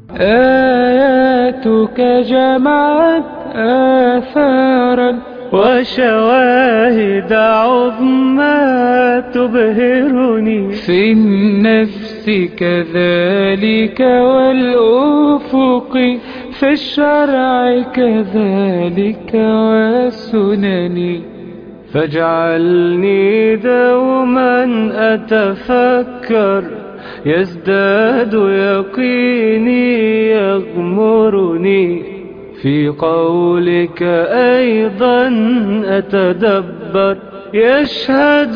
آياتك جمعت آثارا وشواهد عظمى تبهرني في النفس كذلك والأفق في الشرع كذلك والسنن فاجعلني دوما أتفكر يزداد يقيني يغمرني في قولك أيضا أتدبر يشهد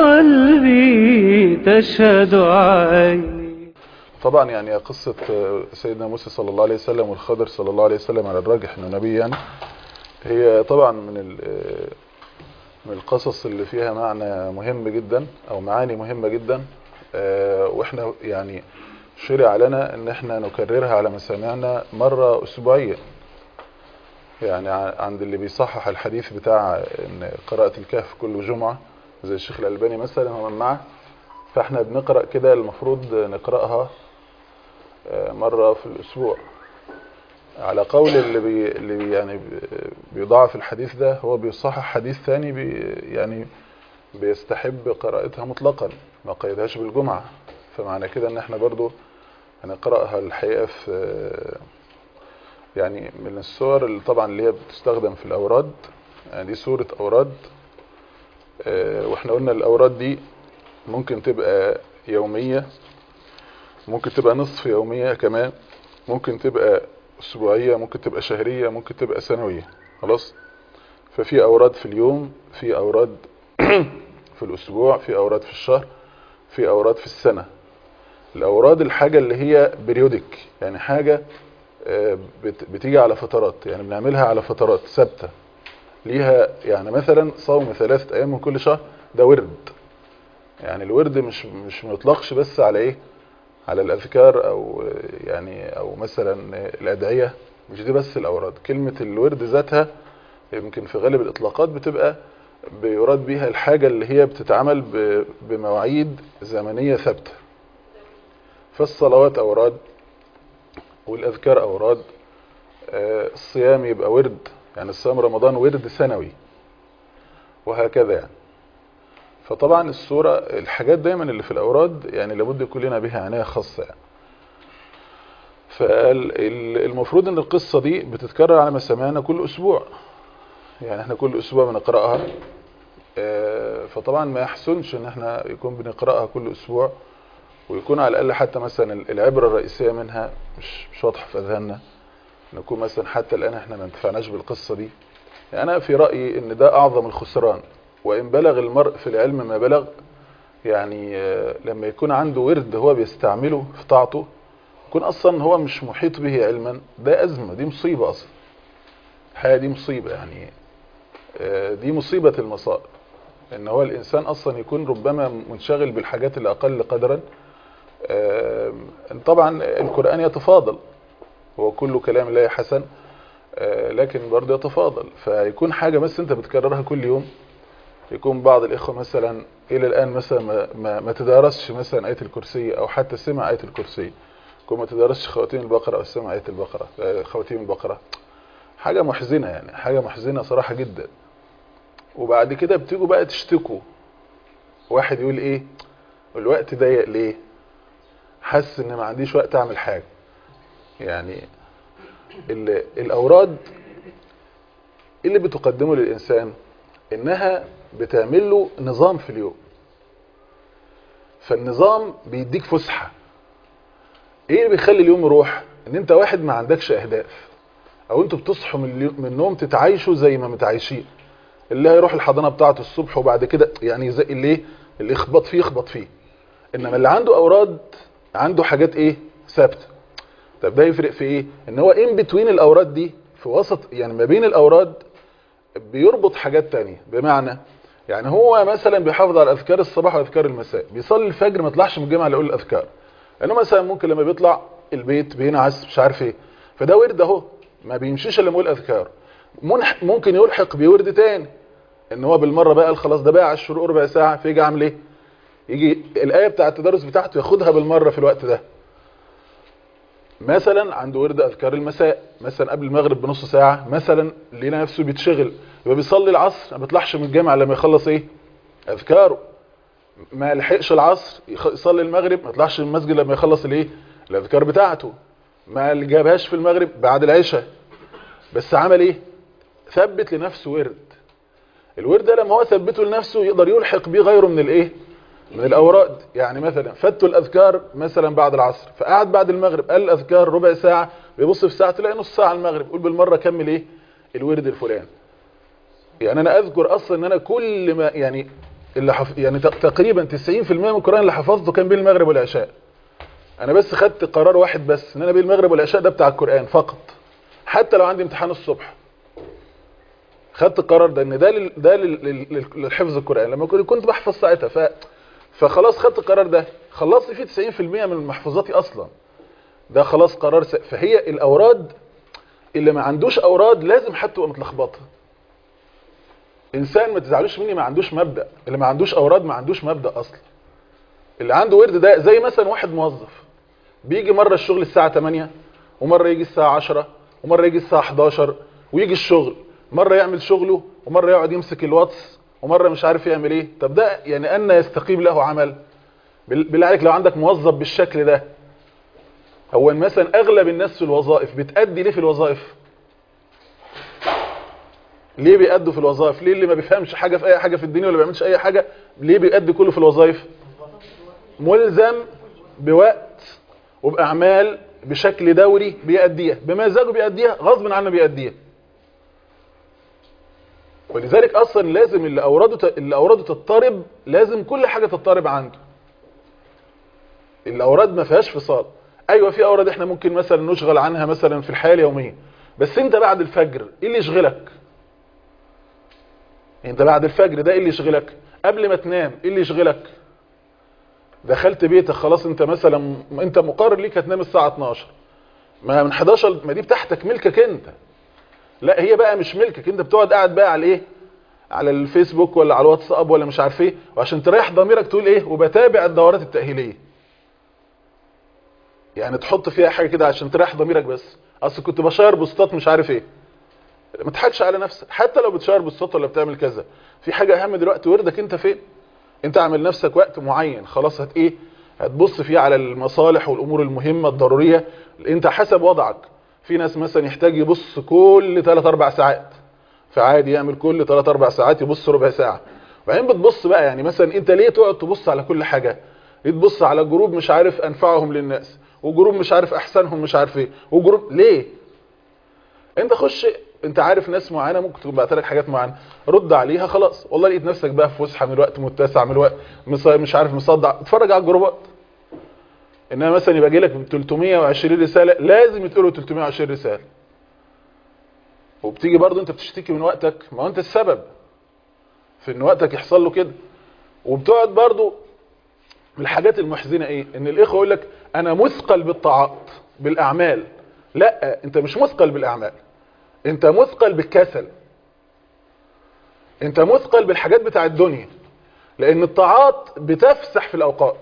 قلبي تشهد عيني طبعا يعني قصة سيدنا موسى صلى الله عليه وسلم والخضر صلى الله عليه وسلم على الراجح انه نبي يعني هي طبعا من ال- من القصص اللي فيها معنى مهم جدا او معاني مهمة جدا آه، واحنا يعني شرع لنا ان احنا نكررها على مسامعنا مرة اسبوعيا يعني ع- عند اللي بيصحح الحديث بتاع ان قراءة الكهف كل جمعة زي الشيخ الألباني مثلا ومن معه فاحنا بنقرأ كده المفروض نقرأها آه، مرة في الأسبوع على قول اللي بي اللي بي يعني بي- بيضاعف الحديث ده هو بيصحح حديث ثاني بي يعني بيستحب قراءتها مطلقا ما قيدهاش بالجمعة فمعنى كده ان احنا برضو هنقرأها الحقيقة في آه، يعني من الصور اللي طبعا اللي هي بتستخدم في الأوراد يعني دي سورة أوراد آه، واحنا قلنا الأوراد دي ممكن تبقى يومية ممكن تبقى نصف يومية كمان ممكن تبقى أسبوعية ممكن تبقى شهرية ممكن تبقى سنوية خلاص ففي أوراد في اليوم في أوراد في الأسبوع في أوراد في الشهر في أوراد في السنة الأوراد الحاجة اللي هي بريودك يعني حاجة آه، بت- بتيجي على فترات يعني بنعملها على فترات ثابتة ليها يعني مثلا صوم ثلاثة أيام من كل شهر ده ورد يعني الورد مش مش مطلقش بس على ايه على الاذكار او يعني او مثلا الادعيه مش دي بس الاوراد كلمه الورد ذاتها يمكن في غالب الاطلاقات بتبقى بيراد بيها الحاجه اللي هي بتتعمل ب- بمواعيد زمنيه ثابته فالصلوات اوراد والاذكار اوراد آه، الصيام يبقى ورد يعني الصيام رمضان ورد سنوي وهكذا يعني فطبعا الصورة الحاجات دايما اللي في الأوراد يعني لابد يكون لنا بها عناية خاصة يعني فالمفروض ان القصة دي بتتكرر على مسامعنا كل أسبوع يعني احنا كل أسبوع بنقرأها آه، فطبعا ما يحسنش ان احنا يكون بنقرأها كل أسبوع ويكون على الأقل حتى مثلا العبرة الرئيسية منها مش مش واضحة في أذهاننا نكون مثلا حتى الآن احنا ما انتفعناش بالقصة دي يعني أنا في رأيي ان ده أعظم الخسران وإن بلغ المرء في العلم ما بلغ يعني آه، لما يكون عنده ورد هو بيستعمله في طاعته يكون أصلا هو مش محيط به علما ده أزمة دي مصيبة أصلا الحقيقة دي مصيبة يعني آه، دي مصيبة المصائب إن هو الإنسان أصلا يكون ربما منشغل بالحاجات اللي أقل قدرا آه، طبعا القرآن يتفاضل هو كل كلام الله حسن آه، لكن برضه يتفاضل فيكون حاجة بس أنت بتكررها كل يوم يكون بعض الإخوة مثلا إلى الآن مثلا ما, ما, ما تدارسش مثلا آية الكرسي أو حتى سمع آية الكرسي يكون ما تدارسش خواتيم البقرة أو سمع آية البقرة آه، خواتيم البقرة حاجة محزنة يعني حاجة محزنة صراحة جدا وبعد كده بتيجوا بقى تشتكوا واحد يقول إيه الوقت ضيق ليه حاسس إن ما عنديش وقت أعمل حاجة يعني ال- الأوراد اللي بتقدمه للإنسان إنها بتعمل له نظام في اليوم فالنظام بيديك فسحة ايه اللي بيخلي اليوم يروح ان انت واحد ما عندكش اهداف او انتوا بتصحوا من, اليو- من النوم تتعايشوا زي ما متعايشين اللي هيروح الحضانة بتاعته الصبح وبعد كده يعني زي اللي ايه اللي يخبط فيه يخبط فيه انما اللي عنده اوراد عنده حاجات ايه ثابته طب ده يفرق في ايه ان هو ان بتوين الاوراد دي في وسط يعني ما بين الاوراد بيربط حاجات تانية بمعنى يعني هو مثلا بيحافظ على اذكار الصباح واذكار المساء بيصلي الفجر ما يطلعش من الجامعه يقول الاذكار لانه مثلا ممكن لما بيطلع البيت بينعس مش عارف ايه فده ورد اهو ما بيمشيش الا لما يقول اذكار منح- ممكن يلحق بورد تاني ان هو بالمره بقى قال خلاص ده بقى على الشروق ربع ساعه فيجي عامل ايه يجي الايه بتاع التدرس بتاعته ياخدها بالمره في الوقت ده مثلا عنده ورد اذكار المساء مثلا قبل المغرب بنص ساعه مثلا لقينا نفسه بيتشغل يبقى بيصلي العصر ما بيطلعش من الجامع لما يخلص ايه اذكاره ما لحقش العصر يخ- يصلي المغرب ما يطلعش من المسجد لما يخلص الايه الاذكار بتاعته ما اللي جابهاش في المغرب بعد العشاء بس عمل ايه ثبت لنفسه ورد الورد ده لما هو ثبته لنفسه يقدر يلحق بيه غيره من الايه من الاوراد يعني مثلا فاتوا الاذكار مثلا بعد العصر فقعد بعد المغرب قال الاذكار ربع ساعه بيبص في ساعه تلاقي نص ساعه المغرب يقول بالمره كمل ايه الورد الفلاني يعني انا اذكر اصلا ان انا كل ما يعني اللي حف... يعني ت- تقريبا 90% من القران اللي حفظته كان بين المغرب والعشاء انا بس خدت قرار واحد بس ان انا بين المغرب والعشاء ده بتاع القران فقط حتى لو عندي امتحان الصبح خدت القرار ده ان ده لل... ده لل... لل... للحفظ القران لما كنت كنت بحفظ ساعتها ف... فخلاص خدت القرار ده خلصت فيه 90% من محفوظاتي اصلا ده خلاص قرار س... فهي الاوراد اللي ما عندوش اوراد لازم حتى تبقى متلخبطه انسان ما تزعلوش مني ما عندوش مبدا اللي ما عندوش اوراد ما عندوش مبدا اصلا اللي عنده ورد ده زي مثلا واحد موظف بيجي مره الشغل الساعه 8 ومره يجي الساعه 10 ومره يجي الساعه 11 ويجي الشغل مره يعمل شغله ومره يقعد يمسك الواتس ومره مش عارف يعمل ايه طب ده يعني ان يستقيم له عمل بال- بالله عليك لو عندك موظف بالشكل ده هو مثلا اغلب الناس في الوظائف بتأدي ليه في الوظائف ليه بيأدوا في الوظائف ليه اللي ما بيفهمش حاجة في اي حاجة في الدنيا ولا بيعملش اي حاجة ليه بيأدي كله في الوظائف ملزم بوقت وبأعمال بشكل دوري بيأديها بمزاجه بيأديها غصب عنه بيأديها ولذلك اصلا لازم اللي اورده اللي اورده تضطرب لازم كل حاجه تضطرب عنده الاوراد ما فيهاش فصال ايوه في اوراد احنا ممكن مثلا نشغل عنها مثلا في الحياه اليوميه بس انت بعد الفجر ايه اللي يشغلك انت بعد الفجر ده ايه اللي يشغلك قبل ما تنام ايه اللي يشغلك دخلت بيتك خلاص انت مثلا انت مقرر ليك هتنام الساعه 12 ما من 11 ما دي بتاعتك ملكك انت لا هي بقى مش ملكك انت بتقعد قاعد بقى على ايه على الفيسبوك ولا على الواتساب ولا مش عارف ايه وعشان تريح ضميرك تقول ايه وبتابع الدورات التأهيلية يعني تحط فيها حاجة كده عشان تريح ضميرك بس اصل كنت بشير بوستات مش عارف ايه ما تضحكش على نفسك حتى لو بتشير بوستات ولا بتعمل كذا في حاجة اهم دلوقتي وردك انت فين انت عامل نفسك وقت معين خلاص هت ايه هتبص فيه على المصالح والامور المهمة الضرورية انت حسب وضعك في ناس مثلا يحتاج يبص كل 3 4 ساعات فعادي يعمل كل 3 4 ساعات يبص ربع ساعة وبعدين بتبص بقى يعني مثلا انت ليه تقعد تبص على كل حاجة ليه تبص على جروب مش عارف انفعهم للناس وجروب مش عارف احسنهم مش عارف ايه وجروب ليه انت خش انت عارف ناس معينه ممكن تكون بعت لك حاجات معينه رد عليها خلاص والله لقيت نفسك بقى في فسحه من الوقت متسع من الوقت مص- مش عارف مصدع اتفرج على الجروبات انما مثلا يبقى جاي لك 320 رساله لازم يتقروا 320 رساله وبتيجي برضه انت بتشتكي من وقتك ما هو انت السبب في ان وقتك يحصل له كده وبتقعد برضه من الحاجات المحزنه ايه ان الاخوه يقول لك انا مثقل بالطاعات بالاعمال لا انت مش مثقل بالاعمال انت مثقل بالكسل انت مثقل بالحاجات بتاع الدنيا لان الطاعات بتفسح في الاوقات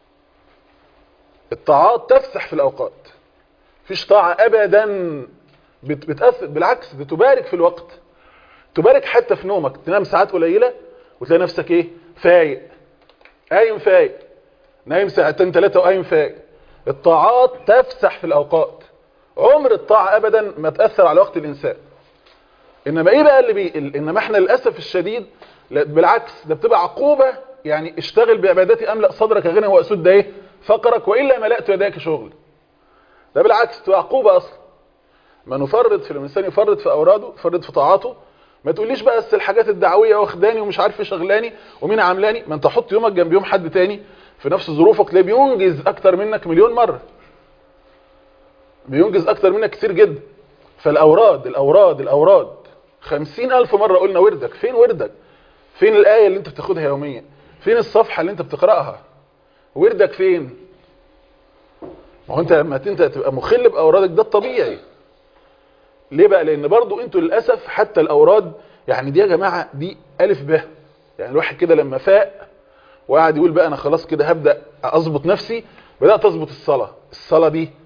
الطاعات تفسح في الاوقات مفيش طاعه ابدا بت- بتأثر بالعكس بتبارك في الوقت تبارك حتى في نومك تنام ساعات قليله وتلاقي نفسك ايه فايق قايم فايق نايم ساعتين ثلاثه وقايم فايق الطاعات تفسح في الاوقات عمر الطاعه ابدا ما تاثر على وقت الانسان انما ايه بقى اللي بي ال- انما احنا للاسف الشديد لا، بالعكس ده بتبقى عقوبه يعني اشتغل بعبادتي املا صدرك غنى واسد ده ايه فقرك والا ملأت يديك شغل ده بالعكس تبقى عقوبه اصلا ما نفرط في الانسان يفرط في اوراده يفرط في طاعاته ما تقوليش بقى بس الحاجات الدعويه واخداني ومش عارف ايه شغلاني ومين عاملاني ما انت حط يومك جنب يوم حد تاني في نفس ظروفك تلاقيه بينجز اكتر منك مليون مره بينجز اكتر منك كتير جدا فالاوراد الاوراد الاوراد خمسين الف مرة قلنا وردك فين وردك فين الآية اللي انت بتاخدها يوميا فين الصفحة اللي انت بتقرأها وردك فين ما هو انت لما انت تبقى مخل باورادك ده الطبيعي ليه بقى لان برضو انتوا للاسف حتى الاوراد يعني دي يا جماعه دي الف ب يعني الواحد كده لما فاق وقعد يقول بقى انا خلاص كده هبدا اظبط نفسي بدات اظبط الصلاه الصلاه دي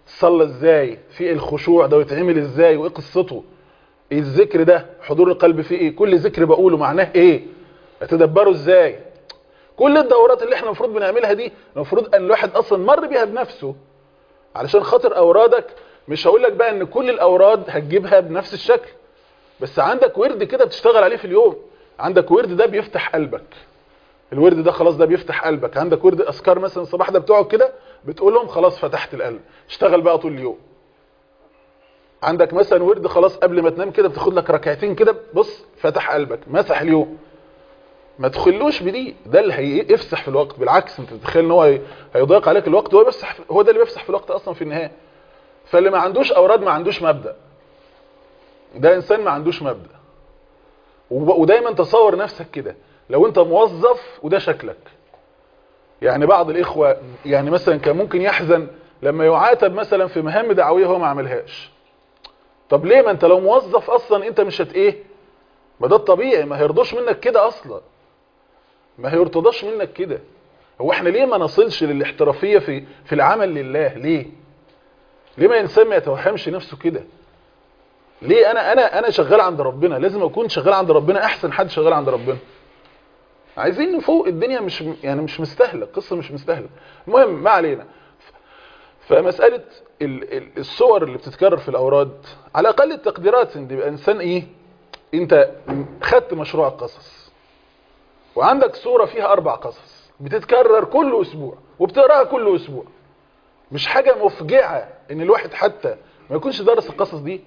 صلى ازاي في الخشوع ده ويتعمل ازاي وايه قصته ايه الذكر ده حضور القلب فيه ايه كل ذكر بقوله معناه ايه اتدبره ازاي كل الدورات اللي احنا المفروض بنعملها دي المفروض ان الواحد اصلا مر بيها بنفسه علشان خاطر اورادك مش هقول لك بقى ان كل الاوراد هتجيبها بنفس الشكل بس عندك ورد كده بتشتغل عليه في اليوم عندك ورد ده بيفتح قلبك الورد ده خلاص ده بيفتح قلبك عندك ورد اذكار مثلا الصباح ده بتقعد كده بتقولهم خلاص فتحت القلب اشتغل بقى طول اليوم عندك مثلا ورد خلاص قبل ما تنام كده بتاخد لك ركعتين كده بص فتح قلبك مسح اليوم ما تخلوش بدي ده اللي هيفسح في الوقت بالعكس انت تتخيل ان هو هي- هيضيق عليك الوقت هو بيفسح هو ده اللي بيفسح في الوقت اصلا في النهايه فاللي ما عندوش اوراد ما عندوش مبدا ده انسان ما عندوش مبدا وب- ودايما تصور نفسك كده لو انت موظف وده شكلك يعني بعض الاخوه يعني مثلا كان ممكن يحزن لما يعاتب مثلا في مهام دعويه هو ما عملهاش طب ليه ما انت لو موظف اصلا انت مش هت ايه ما ده الطبيعي ما هيرضوش منك كده اصلا ما هيرتضاش منك كده هو احنا ليه ما نصلش للاحترافيه في في العمل لله ليه ليه ما انسان ما يتوهمش نفسه كده ليه انا انا انا شغال عند ربنا لازم اكون شغال عند ربنا احسن حد شغال عند ربنا عايزين نفوق الدنيا مش يعني مش مستاهله القصه مش مستاهله المهم ما علينا فمساله ال- ال- الصور اللي بتتكرر في الاوراد على اقل التقديرات ان يبقى انسان ايه انت خدت مشروع القصص وعندك صوره فيها اربع قصص بتتكرر كل اسبوع وبتقراها كل اسبوع مش حاجه مفجعه ان الواحد حتى ما يكونش دارس القصص دي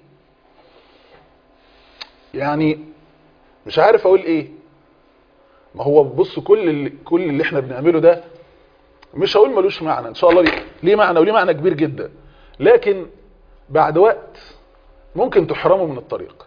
يعني مش عارف اقول ايه ما هو بص كل اللي كل اللي احنا بنعمله ده مش هقول ملوش معنى ان شاء الله ليه, ليه معنى وليه معنى كبير جدا لكن بعد وقت ممكن تحرمه من الطريق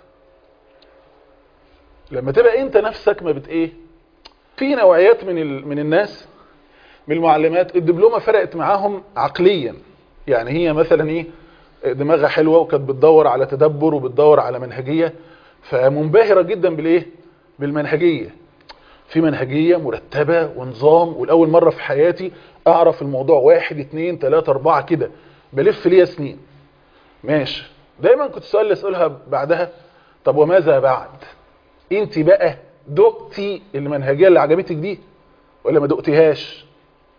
لما تبقى انت نفسك ما بت ايه في نوعيات من ال... من الناس من المعلمات الدبلومه فرقت معاهم عقليا يعني هي مثلا ايه دماغها حلوه وكانت بتدور على تدبر وبتدور على منهجيه فمنبهره جدا بالايه بالمنهجيه في منهجيه مرتبه ونظام والاول مره في حياتي اعرف الموضوع واحد اتنين تلاته اربعه كده بلف ليا سنين ماشي دايما كنت السؤال اللي اسالها بعدها طب وماذا بعد انت بقى دقتي المنهجيه اللي عجبتك دي ولا ما دقتيهاش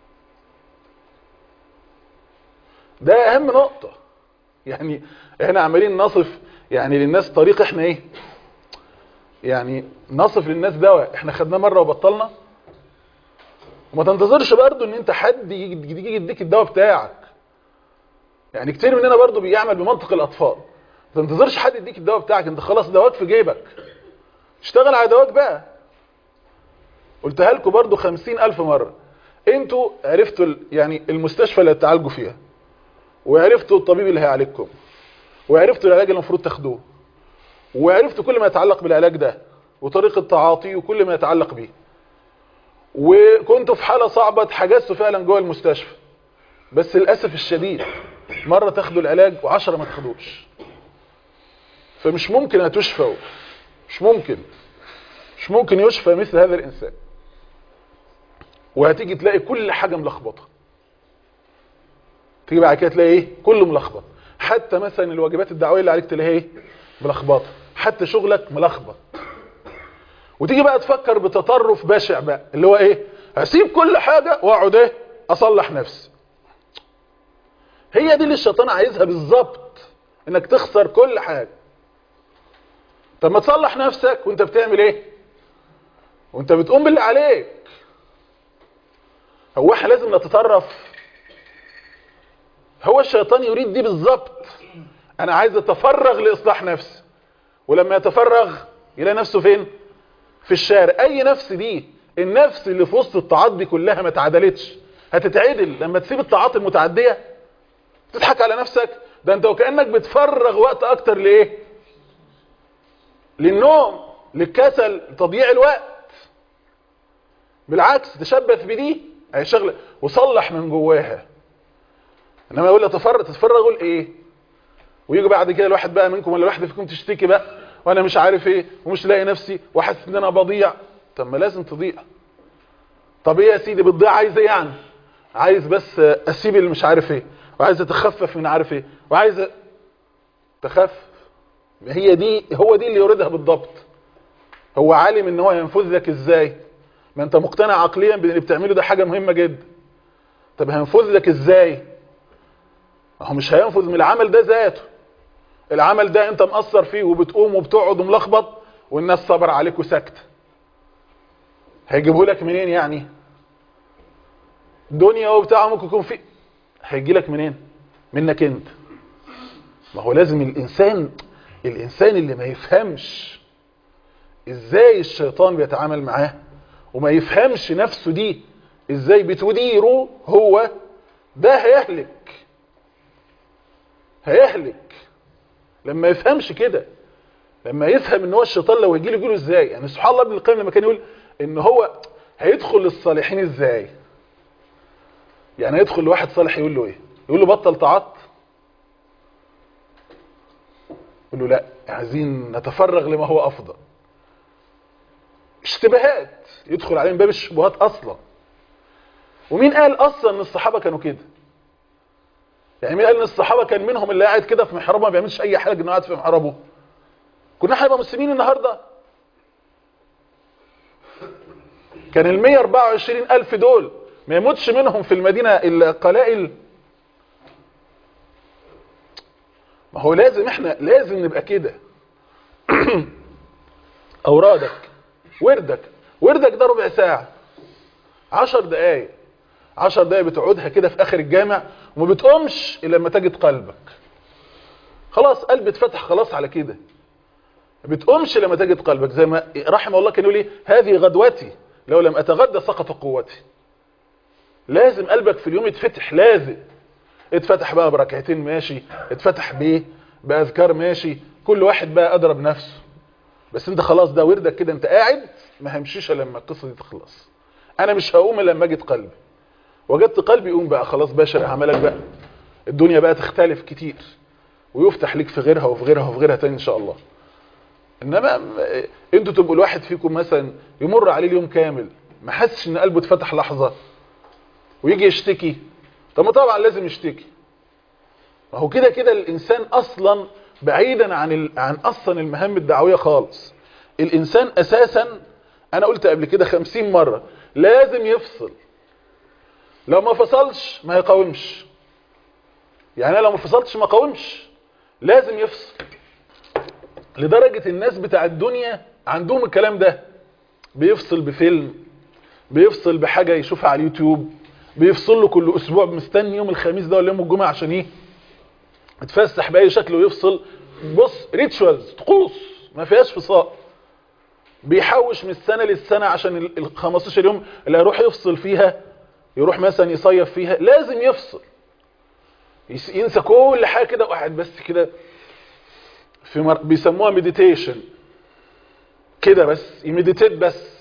ده اهم نقطه يعني احنا عمالين نصف يعني للناس طريق احنا ايه يعني نصف للناس دواء احنا خدناه مره وبطلنا وما تنتظرش برضو ان انت حد يجي يجي يديك الدواء بتاعك يعني كتير مننا برضو بيعمل بمنطق الاطفال ما تنتظرش حد يديك الدواء بتاعك انت خلاص دواك في جيبك اشتغل على دواك بقى قلتها لكم برضو خمسين الف مرة انتوا عرفتوا ال- يعني المستشفى اللي هتعالجوا فيها وعرفتوا الطبيب اللي هيعالجكم وعرفتوا العلاج اللي المفروض تاخدوه وعرفتوا كل ما يتعلق بالعلاج ده وطريقة تعاطيه وكل ما يتعلق بيه وكنتوا في حالة صعبة اتحجزتوا فعلا جوه المستشفى بس للأسف الشديد مرة تاخدوا العلاج وعشرة ما تاخدوش فمش ممكن هتشفوا مش ممكن مش ممكن يشفى مثل هذا الإنسان وهتيجي تلاقي كل حاجة ملخبطة تيجي بعد كده تلاقي ايه كله ملخبط حتى مثلا الواجبات الدعويه اللي عليك تلاقيها ايه ملخبطه حتى شغلك ملخبط وتيجي بقى تفكر بتطرف بشع بقى اللي هو ايه هسيب كل حاجه واقعد ايه اصلح نفسي هي دي اللي الشيطان عايزها بالظبط انك تخسر كل حاجه طب ما تصلح نفسك وانت بتعمل ايه وانت بتقوم باللي عليك هو احنا لازم نتطرف هو الشيطان يريد دي بالظبط انا عايز اتفرغ لاصلاح نفسي ولما يتفرغ يلاقي نفسه فين في الشارع اي نفس دي النفس اللي في وسط الطاعات دي كلها ما اتعدلتش هتتعدل لما تسيب الطاعات المتعديه تضحك على نفسك ده انت وكانك بتفرغ وقت اكتر لايه للنوم للكسل تضييع الوقت بالعكس تشبث بدي اهي شغله وصلح من جواها انما يقول لي تفرغ تتفرغ اقول ايه ويجي بعد كده الواحد بقى منكم ولا واحده فيكم تشتكي بقى وانا مش عارف ايه ومش لاقي نفسي وحاسس ان انا بضيع طب ما لازم تضيع طب ايه يا سيدي بتضيع عايز ايه يعني عايز بس اسيب اللي مش عارف ايه وعايزه تخفف من عارف ايه وعايزه تخفف هي دي هو دي اللي يريدها بالضبط هو عالم ان هو ينفذ لك ازاي ما انت مقتنع عقليا بان اللي بتعمله ده حاجه مهمه جدا طب هينفذ لك ازاي ما هو مش هينفذ من العمل ده ذاته العمل ده انت مقصر فيه وبتقوم وبتقعد وملخبط والناس صبر عليك وساكته هيجيبه لك منين يعني دنيا وبتاع ممكن يكون في هيجي لك منين منك انت ما هو لازم الانسان الانسان اللي ما يفهمش ازاي الشيطان بيتعامل معاه وما يفهمش نفسه دي ازاي بتديره هو ده هيهلك هيهلك لما يفهمش كده لما يفهم ان هو الشيطان لو هيجي له يجي له ازاي يعني سبحان الله ابن القيم لما كان يقول ان هو هيدخل للصالحين ازاي يعني يدخل لواحد صالح يقول له ايه يقول له بطل طاعات يقول له لا عايزين نتفرغ لما هو افضل اشتباهات يدخل عليه من باب الشبهات اصلا ومين قال اصلا ان الصحابه كانوا كده يعني مين قال ان الصحابه كان منهم اللي قاعد كده في محرابه ما بيعملش اي حاجه انه قاعد في محرابه كنا احنا نبقى مسلمين النهارده كان ال 124 الف دول ما يموتش منهم في المدينه الا قلائل ما هو لازم احنا لازم نبقى كده اورادك وردك وردك ده ربع ساعه عشر دقايق عشر دقايق بتقعدها كده في اخر الجامع وما بتقومش الا لما تجد قلبك خلاص قلب اتفتح خلاص على كده ما بتقومش لما تجد قلبك زي ما رحمه الله كان يقول ايه هذه غدوتي لو لم اتغدى سقط قوتي لازم قلبك في اليوم يتفتح لازم اتفتح بقى بركعتين ماشي اتفتح بايه باذكار ماشي كل واحد بقى ادرى بنفسه بس انت خلاص ده وردك كده انت قاعد ما همشيش لما القصه دي تخلص انا مش هقوم الا لما اجد قلبي وجدت قلبي يقوم بقى خلاص باشر اعمالك بقى الدنيا بقى تختلف كتير ويفتح ليك في غيرها وفي غيرها وفي غيرها تاني ان شاء الله انما انتوا تبقوا الواحد فيكم مثلا يمر عليه اليوم كامل ما حسش ان قلبه اتفتح لحظه ويجي يشتكي طب ما طبعا لازم يشتكي ما هو كده كده الانسان اصلا بعيدا عن ال... عن اصلا المهام الدعويه خالص الانسان اساسا انا قلت قبل كده خمسين مرة لازم يفصل لو ما فصلش ما يقاومش يعني أنا لو ما فصلتش ما قاومش لازم يفصل لدرجة الناس بتاع الدنيا عندهم الكلام ده بيفصل بفيلم بيفصل بحاجة يشوفها على اليوتيوب بيفصل له كل اسبوع مستني يوم الخميس ده ولا يوم الجمعة عشان ايه يتفسح باي شكل ويفصل بص ريتشوالز طقوس ما فيهاش فصال بيحوش من السنة للسنة عشان ال 15 يوم اللي هيروح يفصل فيها يروح مثلا يصيف فيها لازم يفصل ينسى كل حاجة كده وقاعد بس كده في مر... بيسموها مديتيشن كده بس يمديتيت بس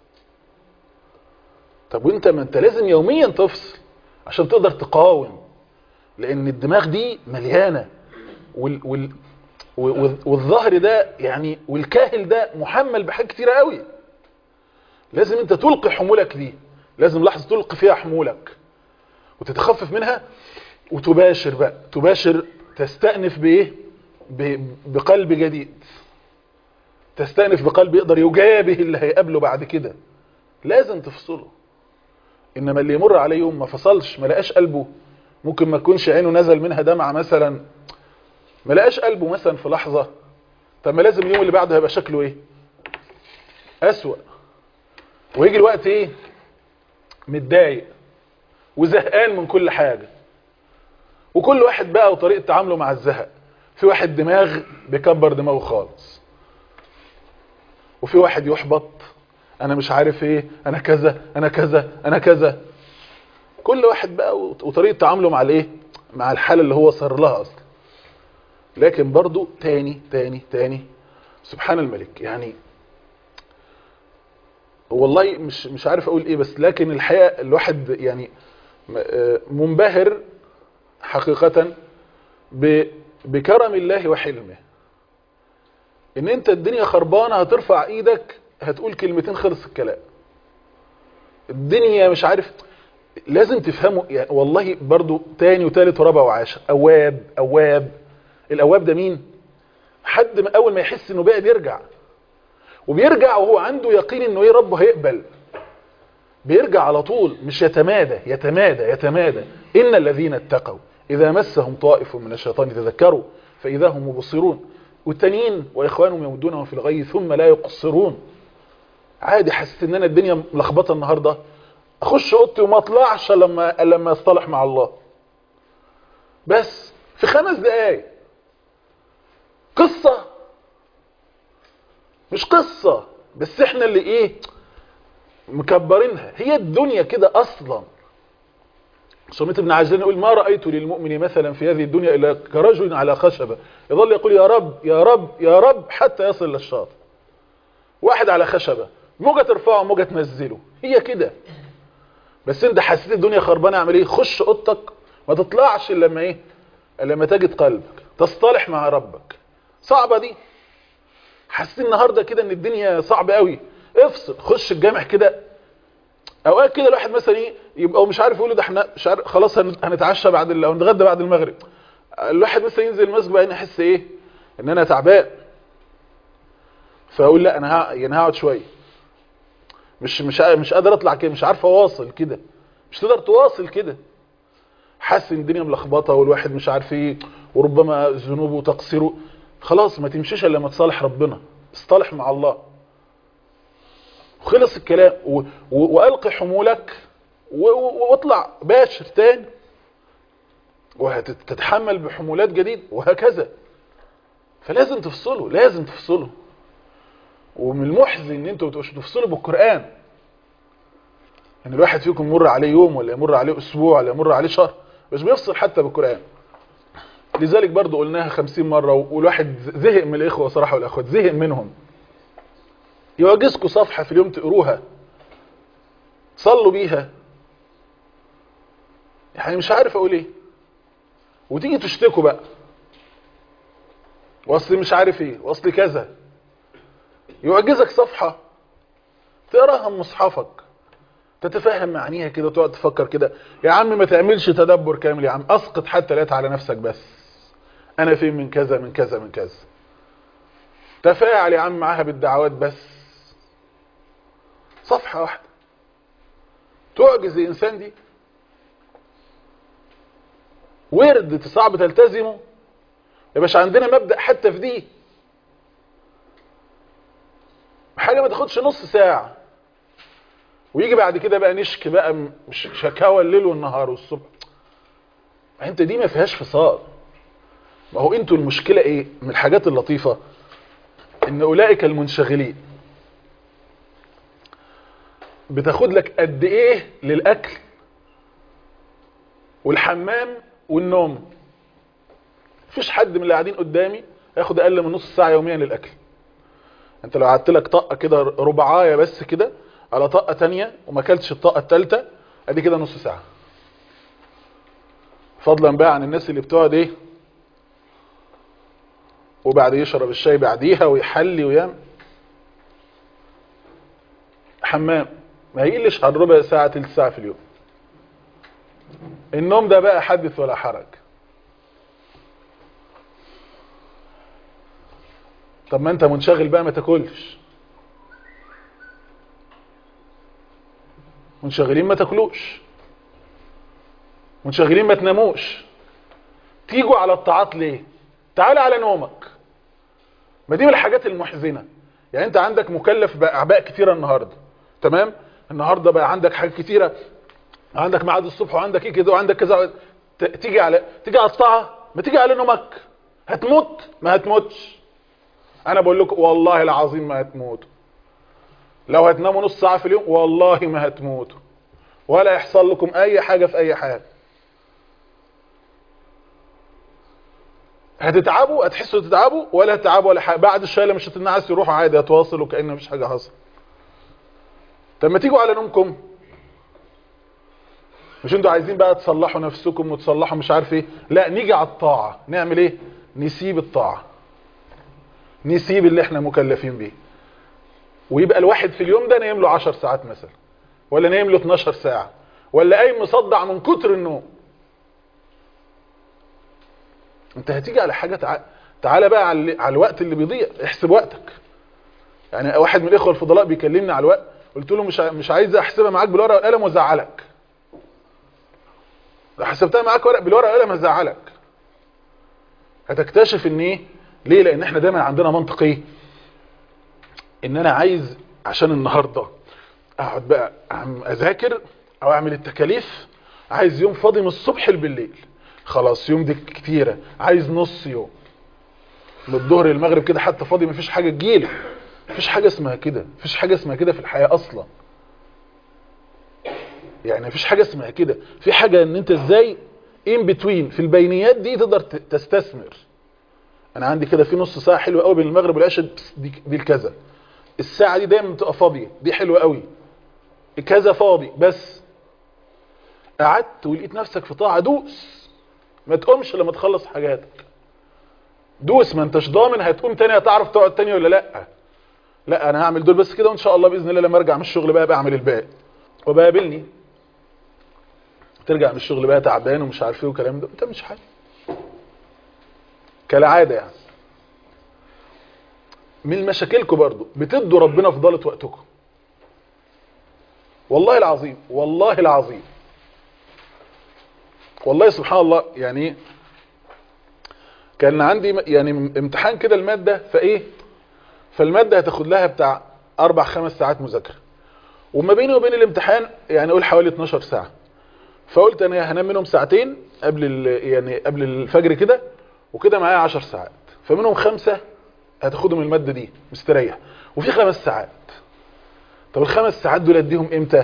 طب وانت ما انت لازم يوميا تفصل عشان تقدر تقاوم لان الدماغ دي مليانة وال... وال... والظهر ده يعني والكاهل ده محمل بحاجات كتيرة قوي لازم انت تلقي حمولك دي لازم لحظة تلقي فيها حمولك وتتخفف منها وتباشر بقى تباشر تستأنف بايه بقلب جديد تستأنف بقلب يقدر يجابه اللي هيقابله بعد كده لازم تفصله انما اللي يمر عليه يوم ما فصلش ما لقاش قلبه ممكن ما تكونش عينه نزل منها دمعة مثلا ما لقاش قلبه مثلا في لحظة طب ما لازم اليوم اللي بعده هيبقى شكله ايه اسوأ ويجي الوقت ايه متضايق وزهقان من كل حاجة وكل واحد بقى وطريقة تعامله مع الزهق في واحد دماغ بيكبر دماغه خالص وفي واحد يحبط انا مش عارف ايه انا كذا انا كذا انا كذا كل واحد بقى وطريقة تعامله مع الايه مع الحالة اللي هو صار لها اصلا لكن برضو تاني تاني تاني سبحان الملك يعني والله مش مش عارف اقول ايه بس لكن الحقيقة الواحد يعني منبهر حقيقة بكرم الله وحلمه ان انت الدنيا خربانة هترفع ايدك هتقول كلمتين خلص الكلام الدنيا مش عارف لازم تفهموا يعني والله برضو تاني وتالت ورابع وعاشر اواب اواب الاواب ده مين حد ما اول ما يحس انه بعد يرجع وبيرجع وهو عنده يقين انه ايه ربه هيقبل بيرجع على طول مش يتمادى يتمادى يتمادى ان الذين اتقوا اذا مسهم طائف من الشيطان تذكروا فاذا هم مبصرون والتانيين واخوانهم يمدونهم في الغي ثم لا يقصرون عادي حسيت ان انا الدنيا ملخبطه النهارده اخش اوضتي وما اطلعش لما لما اصطلح مع الله بس في خمس دقايق قصه مش قصه بس احنا اللي ايه مكبرينها هي الدنيا كده اصلا سميت ابن عجلان يقول ما رأيت للمؤمن مثلا في هذه الدنيا إلا كرجل على خشبة يظل يقول يا رب يا رب يا رب حتى يصل للشاطئ واحد على خشبة موجة ترفعه موجة تنزله هي كده بس انت حسيت الدنيا خربانه اعمل ايه خش اوضتك ما تطلعش الا لما ايه الا لما تجد قلبك تصطلح مع ربك صعبه دي حسيت النهارده كده ان الدنيا صعبه قوي افصل خش الجامع كده اوقات كده الواحد مثلا ايه يبقى مش عارف يقول ده احنا مش عارف خلاص هنتعشى بعد او نتغدى بعد المغرب الواحد مثلا ينزل المسجد بقى يحس ايه ان انا تعبان فاقول لا انا ها يعني هقعد شويه مش مش مش قادر اطلع كده مش عارف اواصل كده مش تقدر تواصل كده حاسس ان الدنيا ملخبطه والواحد مش عارف ايه وربما ذنوبه وتقصيره خلاص ما تمشيش الا لما تصالح ربنا اصطلح مع الله وخلص الكلام و... و... والقي حمولك و... واطلع باشر تاني وهتتحمل بحمولات جديده وهكذا فلازم تفصلوا لازم تفصلوا ومن المحزن ان انتوا تفصلوا بالقرآن ان الواحد فيكم يمر عليه يوم ولا يمر عليه اسبوع ولا يمر عليه شهر مش بيفصل حتى بالقرآن لذلك برضو قلناها خمسين مرة والواحد زهق من الاخوة صراحة والاخوات زهق منهم يواجزكم صفحة في اليوم تقروها صلوا بيها يعني مش عارف اقول ايه وتيجي تشتكوا بقى واصل مش عارف ايه واصل كذا يعجزك صفحة تقراها من مصحفك تتفهم معانيها كده وتقعد تفكر كده يا عم ما تعملش تدبر كامل يا عم اسقط حتى لا على نفسك بس انا فين من كذا من كذا من كذا تفاعل يا عم معاها بالدعوات بس صفحة واحدة تعجز الانسان دي ورد صعب تلتزمه يا باشا عندنا مبدأ حتى في دي حاجة ما تاخدش نص ساعة ويجي بعد كده بقى نشك بقى مش شكاوى الليل والنهار والصبح انت دي ما فيهاش فصال ما هو انتوا المشكلة ايه من الحاجات اللطيفة ان اولئك المنشغلين بتاخد لك قد ايه للاكل والحمام والنوم مفيش حد من اللي قاعدين قدامي ياخد اقل من نص ساعة يوميا للاكل انت لو قعدت لك طاقه كده ربعايه بس كده على طاقه تانية وما اكلتش الطاقه الثالثه ادي كده نص ساعه فضلا بقى عن الناس اللي بتقعد ايه وبعد يشرب الشاي بعديها ويحلي ويعمل حمام ما يقلش عن ربع ساعه تلت ساعه في اليوم النوم ده بقى حدث ولا حرج طب ما انت منشغل بقى ما تاكلش منشغلين ما تاكلوش منشغلين ما تناموش تيجوا على الطاعات ليه تعال على نومك ما دي من الحاجات المحزنة يعني انت عندك مكلف باعباء كتيرة النهاردة تمام النهاردة بقى عندك حاجات كتيرة عندك ميعاد الصبح وعندك ايه كده وعندك كذا تيجي على تيجي على الطاعة ما تيجي على نومك هتموت ما هتموتش انا بقول لكم والله العظيم ما هتموتوا لو هتناموا نص ساعة في اليوم والله ما هتموتوا ولا يحصل لكم اي حاجة في اي حاجة هتتعبوا هتحسوا تتعبوا ولا هتتعبوا ولا حاجة بعد الشاي مش هتنعس يروحوا عادي هتواصلوا كأن مفيش حاجة حصل طب ما تيجوا على نومكم مش انتوا عايزين بقى تصلحوا نفسكم وتصلحوا مش عارف ايه لا نيجي على الطاعة نعمل ايه نسيب الطاعة نسيب اللي احنا مكلفين بيه ويبقى الواحد في اليوم ده نايم له 10 ساعات مثلا ولا نايم له 12 ساعة ولا قايم مصدع من كتر النوم انت هتيجي على حاجه تع... تعالى بقى على... على الوقت اللي بيضيع احسب وقتك يعني واحد من الاخوه الفضلاء بيكلمني على الوقت قلت له مش ع... مش عايز احسبها معاك بالورقه والقلم وازعلك لو حسبتها معاك ورق بالورقه والقلم هزعلك هتكتشف ان ايه ليه لان احنا دايما عندنا منطق ايه ان انا عايز عشان النهارده اقعد بقى أعم- اذاكر او اعمل التكاليف عايز يوم فاضي من الصبح بالليل خلاص يوم دي كتيره عايز نص يوم من الظهر للمغرب كده حتى فاضي مفيش حاجه تجيلي مفيش حاجه اسمها كده مفيش حاجه اسمها كده في الحياه اصلا يعني مفيش حاجه اسمها كده في حاجه ان انت ازاي ان بتوين في البينيات دي تقدر ت- تستثمر انا عندي كده في نص ساعه حلوه قوي بين المغرب والعشاء بس دي دي الكذا الساعه دي دايما بتبقى فاضيه دي حلوه قوي كذا فاضي بس قعدت ولقيت نفسك في طاعه دوس ما تقومش لما تخلص حاجاتك دوس ما انتش ضامن هتقوم تاني هتعرف تقعد تاني ولا لا لا انا هعمل دول بس كده وان شاء الله باذن الله لما ارجع من الشغل بقى بعمل الباقي وبقابلني ترجع من الشغل بقى تعبان ومش عارف ايه والكلام ده انت مش حاجه كالعاده يعني من مشاكلكم برضو بتدوا ربنا فضالة وقتكم والله العظيم والله العظيم والله سبحان الله يعني كان عندي م- يعني امتحان كده المادة فايه فالمادة هتاخد لها بتاع اربع خمس ساعات مذاكرة وما بيني وبين الامتحان يعني اقول حوالي 12 ساعة فقلت انا هنام منهم ساعتين قبل ال- يعني قبل الفجر كده وكده معايا 10 ساعات فمنهم خمسة هتاخدهم المادة دي مستريح وفي خمس ساعات طب الخمس ساعات دول اديهم امتى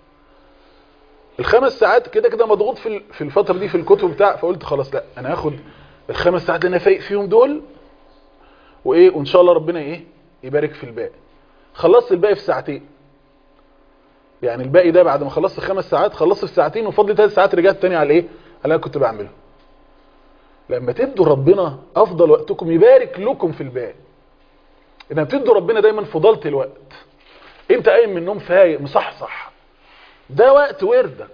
الخمس ساعات كده كده مضغوط في ال- في الفترة دي في الكتب بتاع فقلت خلاص لا انا هاخد الخمس ساعات اللي انا فايق فيهم دول وايه وان شاء الله ربنا ايه يبارك في الباقي خلصت الباقي في ساعتين يعني الباقي ده بعد ما خلصت خمس ساعات خلصت في ساعتين وفضل ثلاث ساعات رجعت تاني على ايه على اللي انا كنت بعمله لما تدوا ربنا افضل وقتكم يبارك لكم في الباقي انما بتدوا ربنا دايما فضالة الوقت انت قايم من النوم فايق مصحصح ده وقت وردك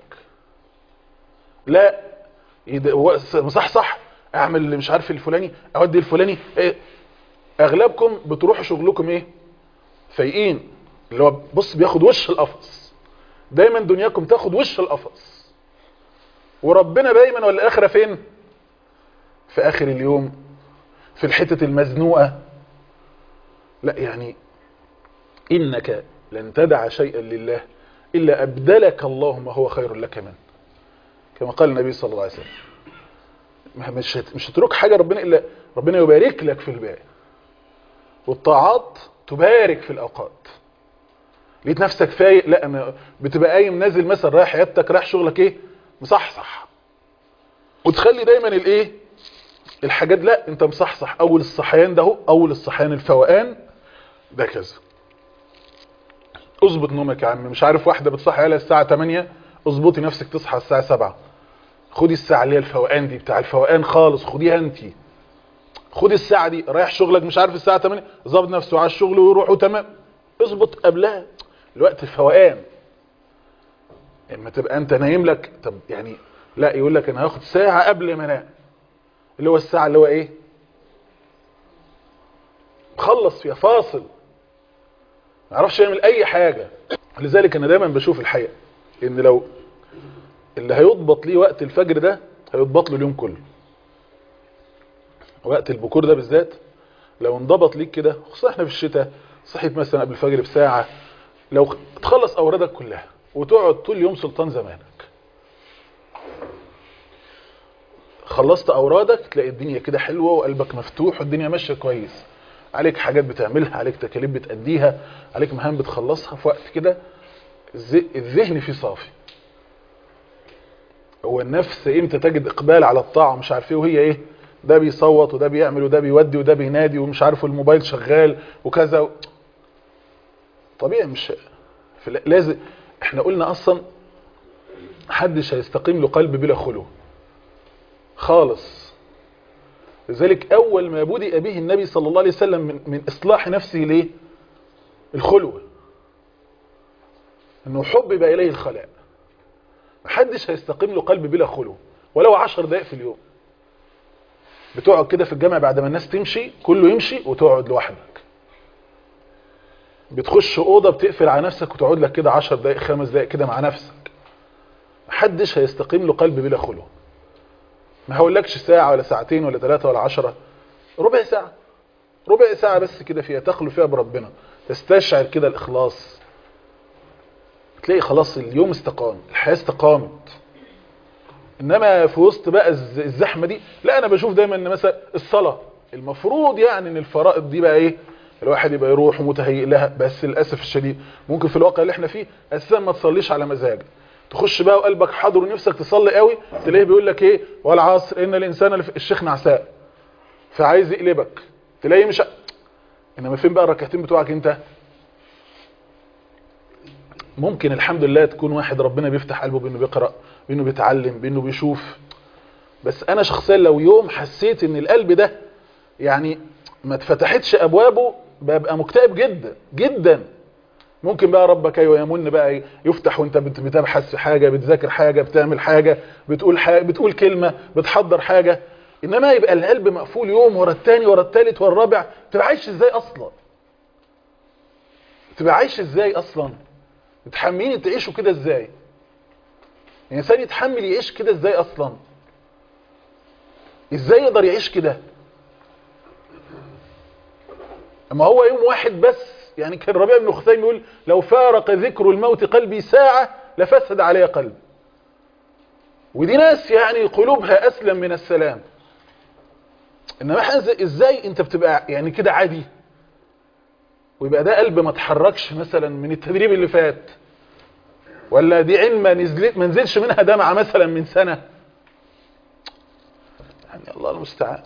لا يد- هو س- مصحصح اعمل اللي مش عارف الفلاني اودي الفلاني إيه؟ اغلبكم بتروحوا شغلكم ايه فايقين اللي هو بص بياخد وش القفص دايما دنياكم تاخد وش القفص وربنا دايما ولا الاخره فين في اخر اليوم في الحتة المزنوقة لا يعني انك لن تدع شيئا لله الا ابدلك الله ما هو خير لك منه كما قال النبي صلى الله عليه وسلم ما- مش هت- مش هتترك حاجة ربنا الا ربنا يبارك لك في الباقي والطاعات تبارك في الاوقات لقيت نفسك فايق لا انا بتبقى قايم نازل مثلا رايح عيادتك رايح شغلك ايه مصحصح وتخلي دايما الايه الحاجات لا انت مصحصح اول الصحيان ده هو اول الصحيان الفوقان ده كذا اظبط نومك يا عم مش عارف واحده بتصحي على الساعه 8 اظبطي نفسك تصحى الساعه 7 خدي الساعه اللي هي الفوقان دي بتاع الفوقان خالص خديها انت خدي الساعه دي رايح شغلك مش عارف الساعه 8 ظبط نفسه على الشغل ويروح وتمام اظبط قبلها الوقت الفوقان اما تبقى انت نايم لك طب يعني لا يقول لك انا هاخد ساعه قبل ما انام اللي هو الساعة اللي هو ايه خلص فيها فاصل ما يعرفش يعمل اي حاجة لذلك انا دايما بشوف الحقيقة ان لو اللي هيضبط ليه وقت الفجر ده هيضبط له اليوم كله وقت البكور ده بالذات لو انضبط ليك كده خصوصا احنا في الشتاء صحيت مثلا قبل الفجر بساعة لو تخلص اوردك كلها وتقعد طول يوم سلطان زمانك خلصت اورادك تلاقي الدنيا كده حلوه وقلبك مفتوح والدنيا ماشيه كويس عليك حاجات بتعملها عليك تكاليف بتأديها عليك مهام بتخلصها في وقت كده الذ- الذهن فيه صافي هو النفس امتى تجد اقبال على الطاعه مش عارف ايه وهي ايه ده بيصوت وده بيعمل وده بيودي وده بينادي ومش عارف الموبايل شغال وكذا و... طبيعي مش في ال- لازم احنا قلنا اصلا محدش هيستقيم له قلب بلا خلو خالص لذلك أول ما بدأ به النبي صلى الله عليه وسلم من, من إصلاح نفسه ليه الخلوة أنه حبب إليه الخلاء محدش هيستقيم له قلب بلا خلو ولو عشر دقائق في اليوم بتقعد كده في الجامع بعد ما الناس تمشي كله يمشي وتقعد لوحدك بتخش اوضه بتقفل على نفسك وتقعد لك كده 10 دقائق خمس دقائق كده مع نفسك محدش هيستقيم له قلب بلا خلو ما هقولكش ساعه ولا ساعتين ولا ثلاثه ولا عشرة ربع ساعه ربع ساعه بس كده فيها تخلو فيها بربنا تستشعر كده الاخلاص تلاقي خلاص اليوم استقام الحياه استقامت انما في وسط بقى الز- الزحمه دي لا انا بشوف دايما ان مثلا الصلاه المفروض يعني ان الفرائض دي بقى ايه الواحد يبقى يروح ومتهيئ لها بس للاسف الشديد ممكن في الواقع اللي احنا فيه اساسا ما تصليش على مزاجك تخش بقى وقلبك حاضر ونفسك تصلي قوي تلاقيه بيقول لك ايه والعصر ان الانسان لف- الشيخ نعساء فعايز يقلبك تلاقيه مش انما فين بقى الركعتين بتوعك انت ممكن الحمد لله تكون واحد ربنا بيفتح قلبه بانه بيقرا بانه بيتعلم بانه بيشوف بس انا شخصيا لو يوم حسيت ان القلب ده يعني ما اتفتحتش ابوابه ببقى مكتئب جدا جدا ممكن بقى ربك ايوه يمن بقى يفتح وانت بت- بتبحث في حاجه بتذاكر حاجه بتعمل حاجه بتقول حاجة بتقول كلمه بتحضر حاجه انما يبقى القلب مقفول يوم ورا الثاني ورا الثالث ورا الرابع تبقى عايش ازاي اصلا تبقى عايش ازاي اصلا متحملين تعيشوا كده ازاي الانسان يتحمل يعيش كده ازاي اصلا ازاي يقدر يعيش كده اما هو يوم واحد بس يعني كان ربيع بن خثيم يقول لو فارق ذكر الموت قلبي ساعة لفسد علي قلبي ودي ناس يعني قلوبها اسلم من السلام انما احنا إزاي- ازاي انت بتبقى يعني كده عادي ويبقى ده قلب ما اتحركش مثلا من التدريب اللي فات ولا دي عين ما نزلت ما نزلش منها دمعة مثلا من سنة يعني الله المستعان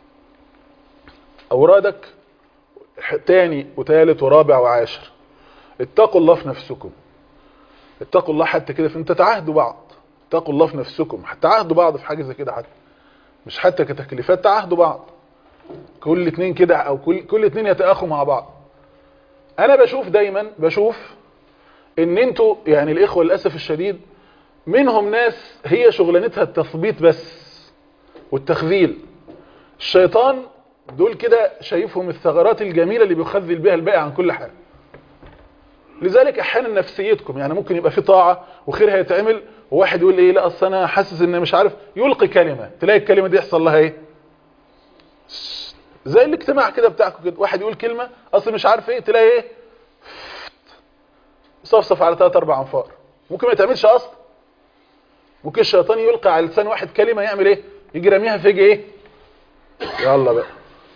أورادك ح- تاني وتالت ورابع وعاشر اتقوا الله في نفسكم اتقوا الله حتى كده في انت تعاهدوا بعض اتقوا الله في نفسكم تعاهدوا بعض في حاجة زي كده حتى مش حتى كتكليفات تعاهدوا بعض كل اتنين كده او كل كل اتنين يتآخوا مع بعض انا بشوف دايما بشوف ان انتوا يعني الاخوة للأسف الشديد منهم ناس هي شغلانتها التثبيت بس والتخذيل الشيطان دول كده شايفهم الثغرات الجميلة اللي بيخذل بها الباقي عن كل حاجة لذلك احيانا نفسيتكم يعني ممكن يبقى في طاعة وخيرها يتعمل وواحد يقول ايه لا اصل انا حاسس ان مش عارف يلقي كلمة تلاقي الكلمة دي يحصل لها ايه زي الاجتماع كده بتاعكم كده واحد يقول كلمة اصل مش عارف ايه تلاقي ايه صفصف على ثلاث اربع انفار ممكن ما يتعملش اصلا ممكن الشيطان يلقي على لسان واحد كلمة يعمل ايه يجي راميها فيجي ايه يلا بقى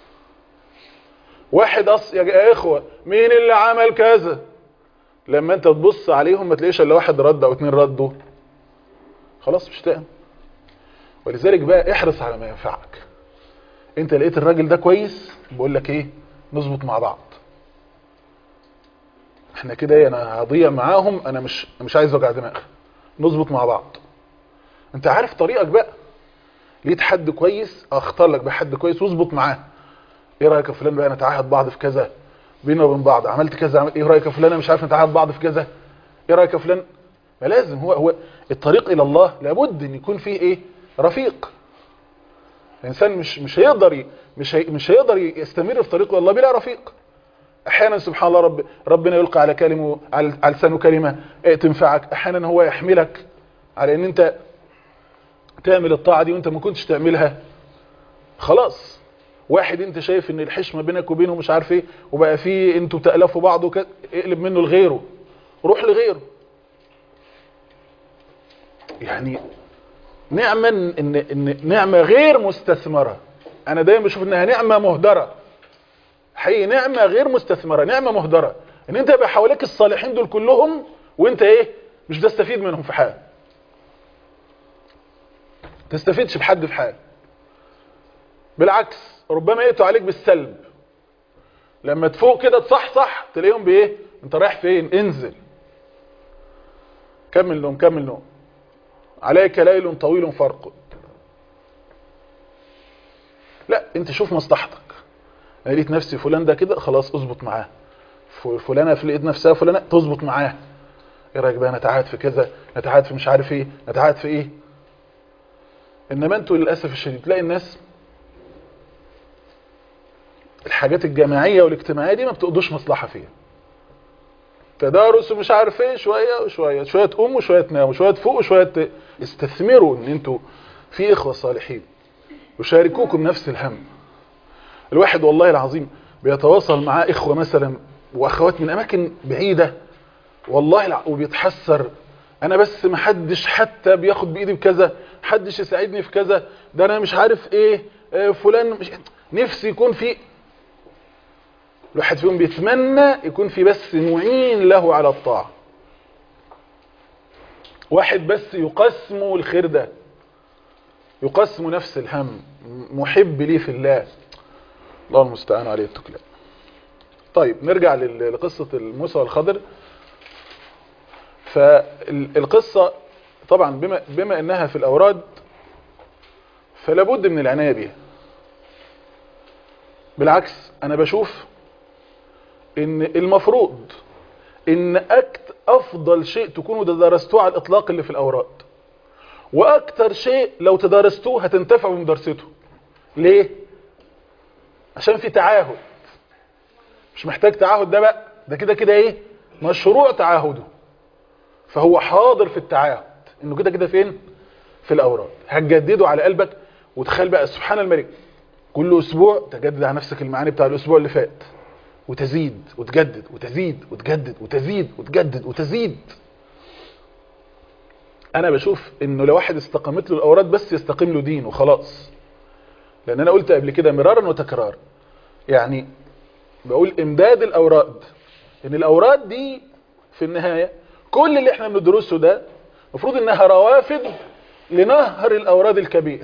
واحد أص... يا اخوة مين اللي عمل كذا لما انت تبص عليهم ما تلاقيش الا واحد رد او اتنين ردوا خلاص مش تقم ولذلك بقى احرص على ما ينفعك انت لقيت الراجل ده كويس بقول لك ايه نظبط مع بعض احنا كده ايه انا هضيع معاهم انا مش مش عايز وجع دماغ نظبط مع بعض انت عارف طريقك بقى لقيت حد كويس اختار لك بحد كويس واظبط معاه ايه رايك يا فلان بقى نتعهد بعض في كذا بينا وبين بعض عملت كذا عمل ايه رايك يا فلان انا مش عارف نتعهد بعض في كذا ايه رايك يا فلان ما لازم هو هو الطريق الى الله لابد ان يكون فيه ايه رفيق الانسان مش مش هيقدر ي- مش هي مش هيقدر يستمر في طريق الله بلا رفيق احيانا سبحان الله رب ربنا يلقى على كلمه على على لسانه كلمه إيه تنفعك احيانا هو يحملك على ان انت تعمل الطاعه دي وانت ما كنتش تعملها خلاص واحد انت شايف ان الحشمه بينك وبينه مش عارف ايه وبقى في انتوا تالفوا بعض وك... اقلب منه لغيره روح لغيره يعني نعمة ان ان نعمة غير مستثمرة انا دايما بشوف انها نعمة مهدرة حقيقي نعمة غير مستثمرة نعمة مهدرة ان انت يبقى حواليك الصالحين دول كلهم وانت ايه مش تستفيد منهم في حاجة تستفيدش بحد في حاجة بالعكس ربما يأتوا عليك بالسلب لما تفوق كده تصحصح تلاقيهم بايه انت رايح فين انزل كمل نوم كمل نوم عليك ليل طويل فرق لا انت شوف مصلحتك انا لقيت نفسي فلان ده كده خلاص اظبط معاه ف- فلانه في لقيت نفسها فلانه تظبط معاه ايه رايك بقى نتعاد في كذا نتعاد في مش عارف ايه نتعاد في ايه انما انتوا للاسف الشديد تلاقي الناس الحاجات الجماعيه والاجتماعيه دي ما بتقضوش مصلحه فيها تدارس ومش عارف ايه شويه وشويه شويه تقوم وشويه تنام وشويه تفوق وشويه ت... استثمروا ان انتوا في اخوه صالحين يشاركوكم نفس الهم الواحد والله العظيم بيتواصل معاه اخوه مثلا واخوات من اماكن بعيده والله الع... وبيتحسر انا بس ما حدش حتى بياخد بايدي بكذا حدش يساعدني في كذا ده انا مش عارف ايه آه، فلان مش نفسي يكون في الواحد فيهم بيتمنى يكون في بس معين له على الطاعة واحد بس يقسم الخير ده يقسم نفس الهم محب لي في الله الله المستعان عليه التكلان طيب نرجع لل- لقصة الموسى والخضر فالقصة طبعا بما, بما انها في الاوراد فلا بد من العناية بيها بالعكس انا بشوف ان المفروض ان أكت افضل شيء تكونوا درستوه على الاطلاق اللي في الاوراد واكتر شيء لو تدارستوه هتنتفعوا بمدارسته ليه عشان في تعاهد مش محتاج تعاهد ده بقى ده كده كده ايه مشروع تعاهده فهو حاضر في التعاهد انه كده كده فين في الاوراد هتجدده على قلبك وتخيل بقى سبحان الملك كل اسبوع تجدد على نفسك المعاني بتاع الاسبوع اللي فات وتزيد وتجدد وتزيد وتجدد وتزيد وتجدد وتزيد انا بشوف انه لو واحد استقامت له الاوراد بس يستقيم له دين وخلاص لان انا قلت قبل كده مرارا وتكرارا يعني بقول امداد الاوراد ان الاوراد دي في النهايه كل اللي احنا بندرسه ده المفروض انها روافد لنهر الاوراد الكبير